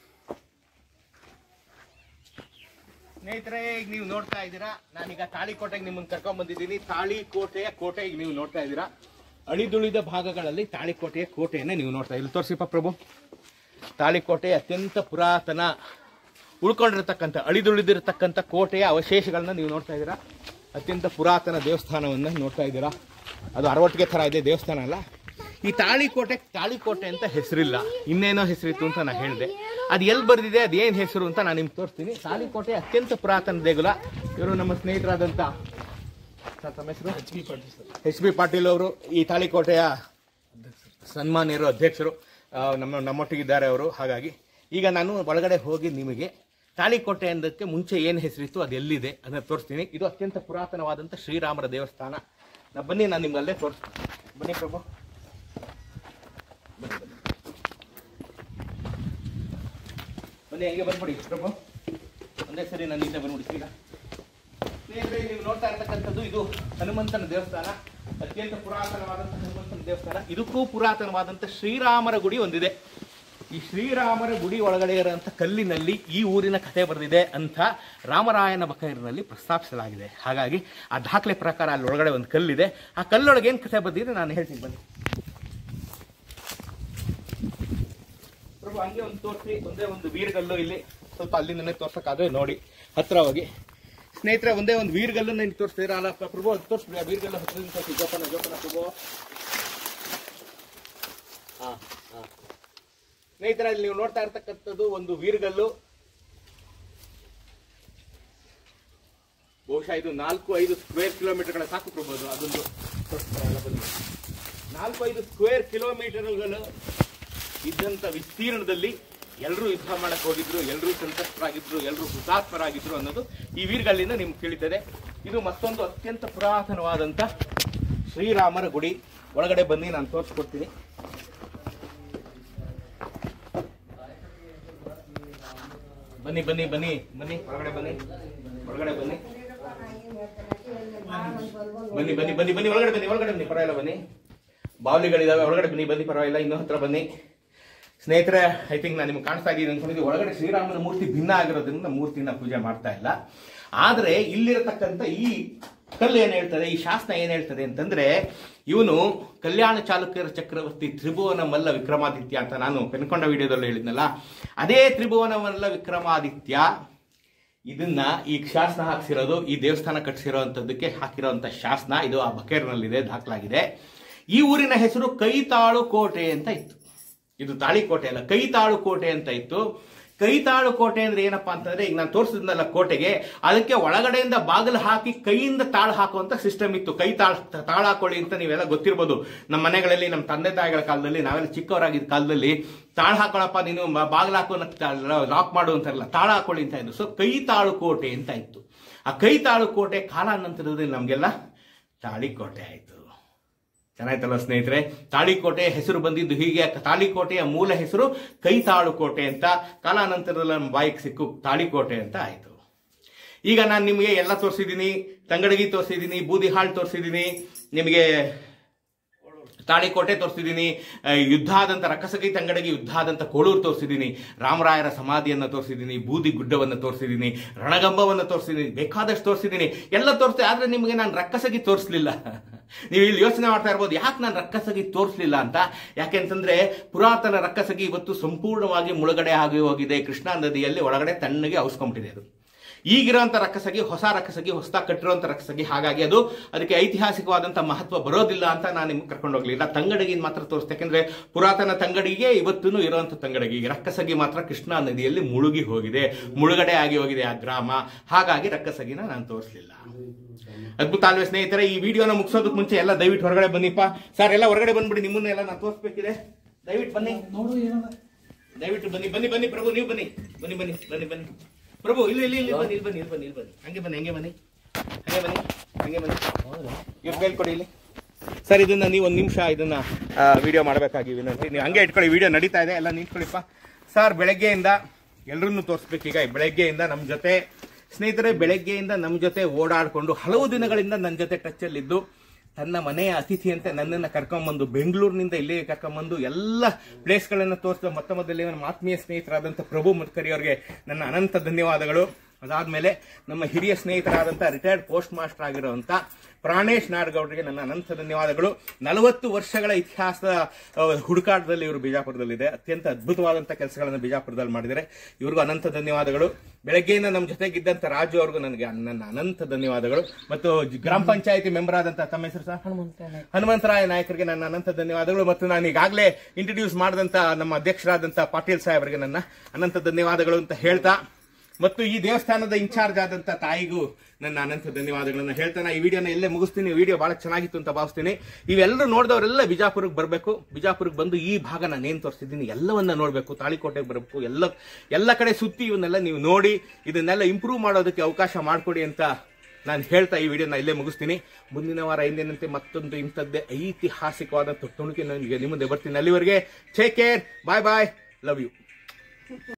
ಸ್ನೇಹಿತರೆ ಈಗ ನೀವು ನೋಡ್ತಾ ಇದ್ದೀರಾ ನಾನೀಗ ತಾಳಿಕೋಟೆಗೆ ನಿಮ್ಮನ್ನ ಕರ್ಕೊಂಡ್ ಬಂದಿದ್ದೀನಿ ತಾಳಿಕೋಟೆಯ ಕೋಟೆ ಈಗ ನೀವು ನೋಡ್ತಾ ಇದ್ದೀರಾ ಅಳಿದುಳಿದ ಭಾಗಗಳಲ್ಲಿ ತಾಳಿಕೋಟೆಯ ಕೋಟೆಯನ್ನ ನೀವು ನೋಡ್ತಾ ಇಲ್ಲಿ ತೋರಿಸಿಪ್ಪ ಪ್ರಭು ತಾಳಿಕೋಟೆ ಅತ್ಯಂತ ಪುರಾತನ ಉಳ್ಕೊಂಡಿರ್ತಕ್ಕಂಥ ಅಳಿದುಳಿದಿರತಕ್ಕಂಥ ಕೋಟೆಯ ಅವಶೇಷಗಳನ್ನ ನೀವು ನೋಡ್ತಾ ಇದ್ದೀರಾ ಅತ್ಯಂತ ಪುರಾತನ ದೇವಸ್ಥಾನವನ್ನ ನೋಡ್ತಾ ಇದ್ದೀರಾ ಅದು ಅರವಟ್ಟಿಗೆ ಥರ ಇದೆ ದೇವಸ್ಥಾನ ಅಲ್ಲ ಈ ತಾಳಿಕೋಟೆ ತಾಳಿಕೋಟೆ ಅಂತ ಹೆಸರಿಲ್ಲ ಇನ್ನೇನೋ ಹೆಸರಿತ್ತು ಅಂತ ನಾನು ಹೇಳಿದೆ ಅದು ಎಲ್ಲಿ ಬರ್ದಿದೆ ಅದು ಏನು ಹೆಸರು ಅಂತ ನಾನು ನಿಮ್ಗೆ ತೋರಿಸ್ತೀನಿ ತಾಳಿಕೋಟೆ ಅತ್ಯಂತ ಪುರಾತನ ದೇಗುಲ ಇವರು ನಮ್ಮ ಸ್ನೇಹಿತರಾದಂಥ ಸರ್, ತಮ್ಮ ಹೆಸರು H B Patil H B Patil ಅವರು ಈ ತಾಳಿಕೋಟೆಯ ಸನ್ಮಾನ್ಯರು ಅಧ್ಯಕ್ಷರು ಆ, ನಮ್ಮ ನಮ್ಮೊಟ್ಟಿಗಿದ್ದಾರೆ ಅವರು ಹಾಗಾಗಿ ಈಗ ನಾನು ಒಳಗಡೆ ಹೋಗಿ ನಿಮಗೆ ತಾಳಿಕೋಟೆ ಅಂದಕ್ಕೆ ಮುಂಚೆ ಏನು ಹೆಸರಿತ್ತು ಅದು ಎಲ್ಲಿದೆ ಅದನ್ನ ತೋರಿಸ್ತೀನಿ ಇದು ಅತ್ಯಂತ ಪುರಾತನವಾದಂಥ ಶ್ರೀರಾಮರ ದೇವಸ್ಥಾನ ನಾ ಬನ್ನಿ ನಾನು ನಿಮ್ಗೆ ಅಲ್ಲೇ ತೋರಿಸ್ತೀನಿ ಬನ್ನಿ ಪ್ರಭು ಬನ್ನಿ ಬನ್ನಿ ಬನ್ನಿ ಹಂಗೆ ಬಂದ್ಬಿಡಿ ಪ್ರಭು ಒಂದೇ ಸರಿ ನಾನು ಇಲ್ಲೇ ಬಂದ್ಬಿಡ್ತೀನಿ ಈಗ ಸ್ನೇಹಿತರೆ ನೀವು ನೋಡ್ತಾ ಇರ್ತಕ್ಕಂಥದ್ದು ಇದು ಹನುಮಂತನ ದೇವಸ್ಥಾನ ಅತ್ಯಂತ ಪುರಾತನವಾದಂಥ ಹನುಮಂತನ ದೇವಸ್ಥಾನ ಇದಕ್ಕೂ ಪುರಾತನವಾದಂಥ ಶ್ರೀರಾಮರ ಗುಡಿ ಒಂದಿದೆ ಈ ಶ್ರೀರಾಮರ ಗುಡಿ ಒಳಗಡೆ ಇರುವಂಥ ಕಲ್ಲಿನಲ್ಲಿ ಈ ಊರಿನ ಕಥೆ ಬರೆದಿದೆ ಅಂತ ರಾಮರಾಯನ ಬಕೈರಿನಲ್ಲಿ ಪ್ರಸ್ತಾಪಿಸಲಾಗಿದೆ ಹಾಗಾಗಿ ಆ ದಾಖಲೆ ಪ್ರಕಾರ ಅಲ್ಲಿ ಒಳಗಡೆ ಒಂದು ಕಲ್ಲಿದೆ ಆ ಕಲ್ಲೊಳಗೆ ಏನು ಕಥೆ ಬರೆದಿದೆ ನಾನು ಹೇಳ್ತೀನಿ ಬನ್ನಿ ಪ್ರಭು ಹಂಗೆ ಒಂದು ತೋರಿಸಿ ಒಂದೇ ಒಂದು ವೀರಗಲ್ಲು ಇಲ್ಲಿ ಸ್ವಲ್ಪ ಅಲ್ಲಿಂದನೇ ತೋರ್ಸಕ್ಕಾದ್ರೆ ನೋಡಿ ಹತ್ರ ಹೋಗಿ ಸ್ನೇಹಿತರೆ ಒಂದೇ ಒಂದು ವೀರಗಲ್ಲು ನೀವು ತೋರಿಸ್ತೀರಾ ಅಲ್ಲ ಪ- ಪ್ರಭು ಅದು ತೋರಿಸ್ಬಿಡಿ ಆ ವೀರಗಲ್ಲು ಹತ್ರದಿಂದ ತೋರಿಸಿ ಜೋಪನ ಜೋಪನ ಪ್ರಭು ಹಾ ಹಾ ಸ್ನೇಹಿತರೆ ಇಲ್ಲಿ ನೀವು ನೋಡ್ತಾ ಇರ್ತಕ್ಕಂಥದ್ದು ಒಂದು ವೀರಗಲ್ಲು ಬಹುಶಃ ಇದು ನಾಲ್ಕು ಐದು ಸ್ಕ್ವೇರ್ ಕಿಲೋಮೀಟರ್ಗಳ ಸಾಕು ಪ್ರಭು ಅದು ಅದೊಂದು ತೋರಿಸ್ತಾರೆ ಅಲ್ಲ ಬನ್ನಿ ನಾಲ್ಕು ಐದು ಸ್ಕ್ವೇರ್ ಕಿಲೋಮೀಟರ್ಗಳು ಇದ್ದಂಥ ವಿಸ್ತೀರ್ಣದಲ್ಲಿ ಎಲ್ಲರೂ ಯುದ್ಧ ಮಾಡಕ್ ಹೋಗಿದ್ರು ಎಲ್ಲರೂ ಸಂತಸ್ತರಾಗಿದ್ರು ಎಲ್ಲರೂ ಹುತಾತ್ಮರಾಗಿದ್ರು ಅನ್ನೋದು ಈ ವೀರ್ಗಳಿಂದ ನಿಮ್ಗೆ ತಿಳಿತದೆ ಇದು ಮತ್ತೊಂದು ಅತ್ಯಂತ ಪುರಾತನವಾದಂಥ ಶ್ರೀರಾಮರ ಗುಡಿ ಒಳಗಡೆ ಬನ್ನಿ ನಾನು ತೋರಿಸ್ಕೊಡ್ತೀನಿ ಬನ್ನಿ ಬನ್ನಿ ಬನ್ನಿ ಬನ್ನಿ ಒಳಗಡೆ ಬನ್ನಿ ಒಳಗಡೆ ಬನ್ನಿ ಬನ್ನಿ ಬನ್ನಿ ಬನ್ನಿ ಬನ್ನಿ ಒಳಗಡೆ ಬನ್ನಿ ಒಳಗಡೆ ಬನ್ನಿ ಪರವಾಗಿಲ್ಲ ಬನ್ನಿ ಬಾವಲಿಗಳಿದಾವೆ ಒಳಗಡೆ ಬನ್ನಿ ಬನ್ನಿ ಪರವಾಗಿಲ್ಲ ಇನ್ನೂ ಹತ್ರ ಬನ್ನಿ ಸ್ನೇಹಿತರೆ ಐ ಥಿಂಕ್ ನಾನು ನಿಮ್ಗೆ ಕಾಣಿಸ್ತಾ ಇದ್ದೀನಿ ಅನ್ಕೊಂಡಿದ್ದು ಒಳಗಡೆ ಶ್ರೀರಾಮನ ಮೂರ್ತಿ ಭಿನ್ನ ಆಗಿರೋದ್ರಿಂದ ಮೂರ್ತಿನ ಪೂಜೆ ಮಾಡ್ತಾ ಇಲ್ಲ ಆದ್ರೆ ಇಲ್ಲಿರತಕ್ಕಂಥ ಈ ಕಲ್ಲು ಏನ್ ಹೇಳ್ತದೆ ಈ ಶಾಸನ ಏನ್ ಹೇಳ್ತದೆ ಅಂತಂದ್ರೆ ಇವನು ಕಲ್ಯಾಣ ಚಾಲುಕ್ಯರ ಚಕ್ರವರ್ತಿ ತ್ರಿಭುವನ ಮಲ್ಲ ವಿಕ್ರಮಾದಿತ್ಯ ಅಂತ ನಾನು ಪೆನ್ಕೊಂಡ ವಿಡಿಯೋದಲ್ಲಿ ಹೇಳಿದ್ನಲ್ಲ ಅದೇ ತ್ರಿಭುವನ ಮಲ್ಲ ವಿಕ್ರಮಾದಿತ್ಯ ಇದನ್ನ ಈ ಶಾಸನ ಹಾಕ್ಸಿರೋದು ಈ ದೇವಸ್ಥಾನ ಕಟ್ಟಿಸಿರೋಂಥದ್ದಕ್ಕೆ ಹಾಕಿರೋಂಥ ಶಾಸನ ಇದು ಆ ಬಕೇರ್ನಲ್ಲಿದೆ ದಾಖಲಾಗಿದೆ ಈ ಊರಿನ ಹೆಸರು ಕೈತಾಳು ಕೋಟೆ ಅಂತ ಇತ್ತು ಇದು ತಾಳಿಕೋಟೆ ಅಲ್ಲ ಕೈತಾಳು ಕೋಟೆ ಅಂತ ಇತ್ತು ಕೈತಾಳು ಕೋಟೆ ಅಂದ್ರೆ ಏನಪ್ಪಾ ಅಂತಂದ್ರೆ ಈಗ ನಾನು ತೋರಿಸಿದ್ನಲ್ಲ ಕೋಟೆಗೆ ಅದಕ್ಕೆ ಒಳಗಡೆಯಿಂದ ಬಾಗಿಲು ಹಾಕಿ ಕೈಯಿಂದ ತಾಳು ಹಾಕುವಂತ ಸಿಸ್ಟಮ್ ಇತ್ತು ಕೈ ತಾಳ ತಾಳ ಹಾಕೊಳ್ಳಿ ಅಂತ ನೀವೆಲ್ಲ ಗೊತ್ತಿರ್ಬೋದು ನಮ್ಮ ಮನೆಗಳಲ್ಲಿ ನಮ್ಮ ತಂದೆ ತಾಯಿಗಳ ಕಾಲದಲ್ಲಿ ನಾವೆಲ್ಲ ಚಿಕ್ಕವರಾಗಿದ್ದ ಕಾಲದಲ್ಲಿ ತಾಳ ಹಾಕೊಳ್ಳಪ್ಪ ನೀನು ಬ- ಬಾಗಿಲು ಹಾಕೋ ಲಾಕ್ ಮಾಡು ಅಂತಾರಲ್ಲ ತಾಳ ಹಾಕೊಳ್ಳಿ ಅಂತ ಇದ್ದು ಸೊ ಕೈ ತಾಳು ಕೋಟೆ ಅಂತ ಇತ್ತು ಆ ಕೈ ತಾಳು ಕೋಟೆ ಕಾಲಾನಂತರದಲ್ಲಿ ನಮಗೆಲ್ಲ ತಾಳಿಕೋಟೆ ಆಯಿತು ಚೆನ್ನಾಯ್ತಲ್ಲ ಸ್ನೇಹಿತರೆ ತಾಳಿಕೋಟೆ ಹೆಸರು ಬಂದಿದ್ದು ಹೀಗೆ ತಾಳಿಕೋಟೆಯ ಮೂಲ ಹೆಸರು ಕೈ ತಾಳುಕೋಟೆ ಅಂತ ಕಾಲಾನಂತರದಲ್ಲಿ ನಮ್ಮ ಬಾಯಿಗೆ ಸಿಕ್ಕು ತಾಳಿಕೋಟೆ ಅಂತ ಆಯಿತು ಈಗ ನಾನು ನಿಮಗೆ ಎಲ್ಲ ತೋರಿಸಿದ್ದೀನಿ ತಂಗಡಗಿ ತೋರಿಸಿದ್ದೀನಿ ಬೂದಿಹಾಳ್ ತೋರಿಸಿದ್ದೀನಿ ನಿಮಗೆ ತಾಳಿಕೋಟೆ ತೋರಿಸಿದ್ದೀನಿ ಆ, ಯುದ್ಧ ಆದಂಥ ರಕ್ಕಸಗಿ ತಂಗಡಗಿ ಯುದ್ಧ ಆದಂಥ ಕೋಳೂರು ತೋರಿಸಿದ್ದೀನಿ ರಾಮರಾಯರ ಸಮಾಧಿಯನ್ನು ತೋರಿಸಿದ್ದೀನಿ ಬೂದಿ ಗುಡ್ಡವನ್ನು ತೋರಿಸಿದ್ದೀನಿ ರಣಗಂಬವನ್ನು ತೋರಿಸಿದ್ದೀನಿ ಬೇಕಾದಷ್ಟು ತೋರಿಸಿದ್ದೀನಿ ಎಲ್ಲ ತೋರಿಸ್ತೆ ಆದರೆ ನಿಮಗೆ ನಾನು ರಕ್ಕಸಗಿ ತೋರಿಸ್ಲಿಲ್ಲ ನೀವು ಇಲ್ಲಿ ಯೋಚನೆ ಮಾಡ್ತಾ ಇರ್ಬೋದು ಯಾಕೆ ನಾನು ರಕ್ಕಸಗಿ ತೋರಿಸ್ಲಿಲ್ಲ ಅಂತ ಯಾಕೆಂತಂದ್ರೆ ಪುರಾತನ ರಕ್ಕಸಗಿ ಇವತ್ತು ಸಂಪೂರ್ಣವಾಗಿ ಮುಳುಗಡೆ ಆಗಿ ಹೋಗಿದೆ ಕೃಷ್ಣಾ ನದಿಯಲ್ಲಿ ಒಳಗಡೆ ತಣ್ಣಗೆ ಔಸ್ಕೊಂಬಿಟ್ಟಿದೆ ಅದು ಈಗಿರೋಂಥ ರಕ್ಕಸಗಿ ಹೊಸ ರಕ್ಕಸಗಿ ಹೊಸದಾಗಿ ಕಟ್ಟಿರೋಂಥ ರಕ್ಕಸಗಿ ಹಾಗಾಗಿ ಅದು ಅದಕ್ಕೆ ಐತಿಹಾಸಿಕವಾದಂಥ ಮಹತ್ವ ಬರೋದಿಲ್ಲ ಅಂತ ನಾನು ನಿಮ್ಗೆ ಕರ್ಕೊಂಡು ಹೋಗ್ಲಿಲ್ಲ ತಂಗಡಿಗಿನ ಮಾತ್ರ ತೋರಿಸ್ತೆ ಯಾಕೆಂದ್ರೆ ಪುರಾತನ ತಂಗಡಿಗೆ ಇವತ್ತೂ ಇರುವಂಥ ತಂಗಡಗಿ ರಕ್ಕಸಗಿ ಮಾತ್ರ ಕೃಷ್ಣಾ ನದಿಯಲ್ಲಿ ಮುಳುಗಿ ಹೋಗಿದೆ ಮುಳುಗಡೆ ಆಗಿ ಹೋಗಿದೆ ಆ ಗ್ರಾಮ ಹಾಗಾಗಿ ರಕ್ಕಸಗಿನ ನಾನು ತೋರಿಸಲಿಲ್ಲ ಅದ್ಭುತ ಅಲ್ವೇ ಸ್ನೇಹಿತರೆ ಈ ವಿಡಿಯೋನ ಮುಗಿಸೋದಕ್ಕೆ ಮುಂಚೆ ಎಲ್ಲ ದಯವಿಟ್ಟು ಹೊರಗಡೆ ಬನ್ನಿಪ್ಪ ಸರ್ ಎಲ್ಲ ಹೊರಗಡೆ ಬಂದ್ಬಿಡಿ ನಿಮ್ಮನ್ನೆಲ್ಲ ನಾನು ತೋರಿಸ್ಬೇಕಿದೆ ದಯವಿಟ್ಟು ಬನ್ನಿ ದಯವಿಟ್ಟು ಬನ್ನಿ ಬನ್ನಿ ಬನ್ನಿ ಪ್ರಭು ನೀವು ಬನ್ನಿ ಬನ್ನಿ ಬನ್ನಿ ಬನ್ನಿ ಬನ್ನಿ ಪ್ರಭು ಇಲ್ಲಿ ಇಲ್ಲಿ ಇಲ್ಲಿ ಬನ್ನಿ ಇಲ್ಲಿ ಬನ್ನಿ ಇಲ್ಲಿ ಬನ್ನಿ ಇಲ್ಲಿ ಬನ್ನಿ ಹಂಗೆ ಬನ್ನಿ ಹಂಗೆ ಬನ್ನಿ ಹಂಗೆ ಬನ್ನಿ ಹಂಗೆ ಬನ್ನಿ ಇವ್ರ ಕೈಲಿ ಕೊಡಿ ಇಲ್ಲಿ ಸರ್ ಇದನ್ನ ನೀವು ಒಂದು ನಿಮಿಷ ಇದನ್ನ ವಿಡಿಯೋ ಮಾಡಬೇಕಾಗಿ ವಿನಂತಿ ನೀವು ಹಂಗೆ ಇಟ್ಕೊಳ್ಳಿ ವಿಡಿಯೋ ನಡೀತಾ ಇದೆ ಎಲ್ಲ ನಿಂತ್ಕೊಳ್ಳಿಪ್ಪ ಸರ್ ಬೆಳಗ್ಗೆಯಿಂದ ಎಲ್ಲರನ್ನೂ ತೋರಿಸ್ಬೇಕೀಗ ಬೆಳಗ್ಗೆಯಿಂದ ನಮ್ಮ ಜೊತೆ ಸ್ನೇಹಿತರೆ ಬೆಳಗ್ಗೆಯಿಂದ ನಮ್ಮ ಜೊತೆ ಓಡಾಡಿಕೊಂಡು ಹಲವು ದಿನಗಳಿಂದ ನನ್ನ ಜೊತೆ ಟಚ್ಚಲ್ಲಿದ್ದು ತನ್ನ ಮನೆಯ ಅತಿಥಿಯಂತೆ ನನ್ನನ್ನು ಕರ್ಕೊಂಬಂದು ಬೆಂಗಳೂರಿನಿಂದ ಇಲ್ಲಿಗೆ ಕರ್ಕೊಂಬಂದು ಎಲ್ಲ ಪ್ಲೇಸ್ಗಳನ್ನು ತೋರಿಸಿದ ಮೊತ್ತ ಮೊದಲೇ ನಮ್ಮ ಆತ್ಮೀಯ ಸ್ನೇಹಿತರಾದಂಥ ಪ್ರಭು ಮುತ್ಕರಿ ಅವರಿಗೆ ನನ್ನ ಅನಂತ ಧನ್ಯವಾದಗಳು ಅದಾದ್ಮೇಲೆ ನಮ್ಮ ಹಿರಿಯ ಸ್ನೇಹಿತರಾದಂಥ ರಿಟೈರ್ಡ್ ಪೋಸ್ಟ್ ಮಾಸ್ಟರ್ ಆಗಿರುವಂಥ ಪ್ರಾಣೇಶ್ ನಾಡಗೌಡರಿಗೆ ನನ್ನ ಅನಂತ ಧನ್ಯವಾದಗಳು ನಲವತ್ತು ವರ್ಷಗಳ ಇತಿಹಾಸದ ಆ, ಹುಡುಕಾಟದಲ್ಲಿ ಇವರು ಬಿಜಾಪುರದಲ್ಲಿದೆ ಅತ್ಯಂತ ಅದ್ಭುತವಾದಂಥ ಕೆಲಸಗಳನ್ನು ಬಿಜಾಪುರದಲ್ಲಿ ಮಾಡಿದ್ದಾರೆ ಇವ್ರಿಗೂ ಅನಂತ ಧನ್ಯವಾದಗಳು ಬೆಳಗ್ಗೆಯಿಂದ ನಮ್ಮ ಜೊತೆಗಿದ್ದಂಥ ರಾಜು ಅವ್ರಿಗೂ ನನಗೆ ನನ್ನ ಅನಂತ ಧನ್ಯವಾದಗಳು ಮತ್ತು ಜಿ- ಗ್ರಾಮ ಪಂಚಾಯತಿ ಮೆಂಬರ್ ಆದಂಥ ತಮ್ಮ ಹೆಸರು ಸಹ ಹನುಮಂತರಾಯ ನಾಯಕರಿಗೆ ನನ್ನ ಅನಂತ ಧನ್ಯವಾದಗಳು ಮತ್ತು ನಾನು ಈಗಾಗಲೇ ಇಂಟ್ರಡ್ಯೂಸ್ ಮಾಡಿದಂಥ ನಮ್ಮ ಅಧ್ಯಕ್ಷರಾದಂಥ ಪಾಟೀಲ್ ಸಾಹೇಬರಿಗೆ ನನ್ನ ಅನಂತ ಧನ್ಯವಾದಗಳು ಅಂತ ಹೇಳ್ತಾ ಮತ್ತು ಈ ದೇವಸ್ಥಾನದ ಇನ್ಚಾರ್ಜ್ ಆದಂತ ತಾಯಿಗೂ ನನ್ನ ಅನಂತ ಧನ್ಯವಾದಗಳನ್ನ ಹೇಳ್ತಾನೆ ಈ ವಿಡಿಯೋನ ಎಲ್ಲೇ ಮುಗಿಸ್ತೀನಿ ವಿಡಿಯೋ ಬಹಳ ಚೆನ್ನಾಗಿತ್ತು ಅಂತ ಭಾವಿಸ್ತೀನಿ ಇವೆಲ್ಲರೂ ನೋಡಿದವರೆಲ್ಲ ಬಿಜಾಪುರಕ್ಕೆ ಬರಬೇಕು ಬಿಜಾಪುರಕ್ಕೆ ಬಂದು ಈ ಭಾಗ ನಾನು ಏನ್ ತೋರಿಸಿದ್ದೀನಿ ಎಲ್ಲವನ್ನ ನೋಡಬೇಕು ತಾಳಿಕೋಟೆಗೆ ಬರಬೇಕು ಎಲ್ಲ ಎಲ್ಲ ಕಡೆ ಸುತ್ತಿ ಇವನ್ನೆಲ್ಲ ನೀವು ನೋಡಿ ಇದನ್ನೆಲ್ಲ ಇಂಪ್ರೂವ್ ಮಾಡೋದಕ್ಕೆ ಅವಕಾಶ ಮಾಡಿಕೊಡಿ ಅಂತ ನಾನು ಹೇಳ್ತಾ ಈ ವಿಡಿಯೋನ ಇಲ್ಲೇ ಮುಗಿಸ್ತೀನಿ ಮುಂದಿನ ವಾರ ಹಿಂದಿನಂತೆ ಮತ್ತೊಂದು ಇಂಥದ್ದೇ ಐತಿಹಾಸಿಕವಾದಂಥ ತುಣುಕಿ ನನಗೆ ನಿಮ್ಮ ಮುಂದೆ ಬರ್ತೀನಿ ಅಲ್ಲಿವರೆಗೆ take care bye bye love you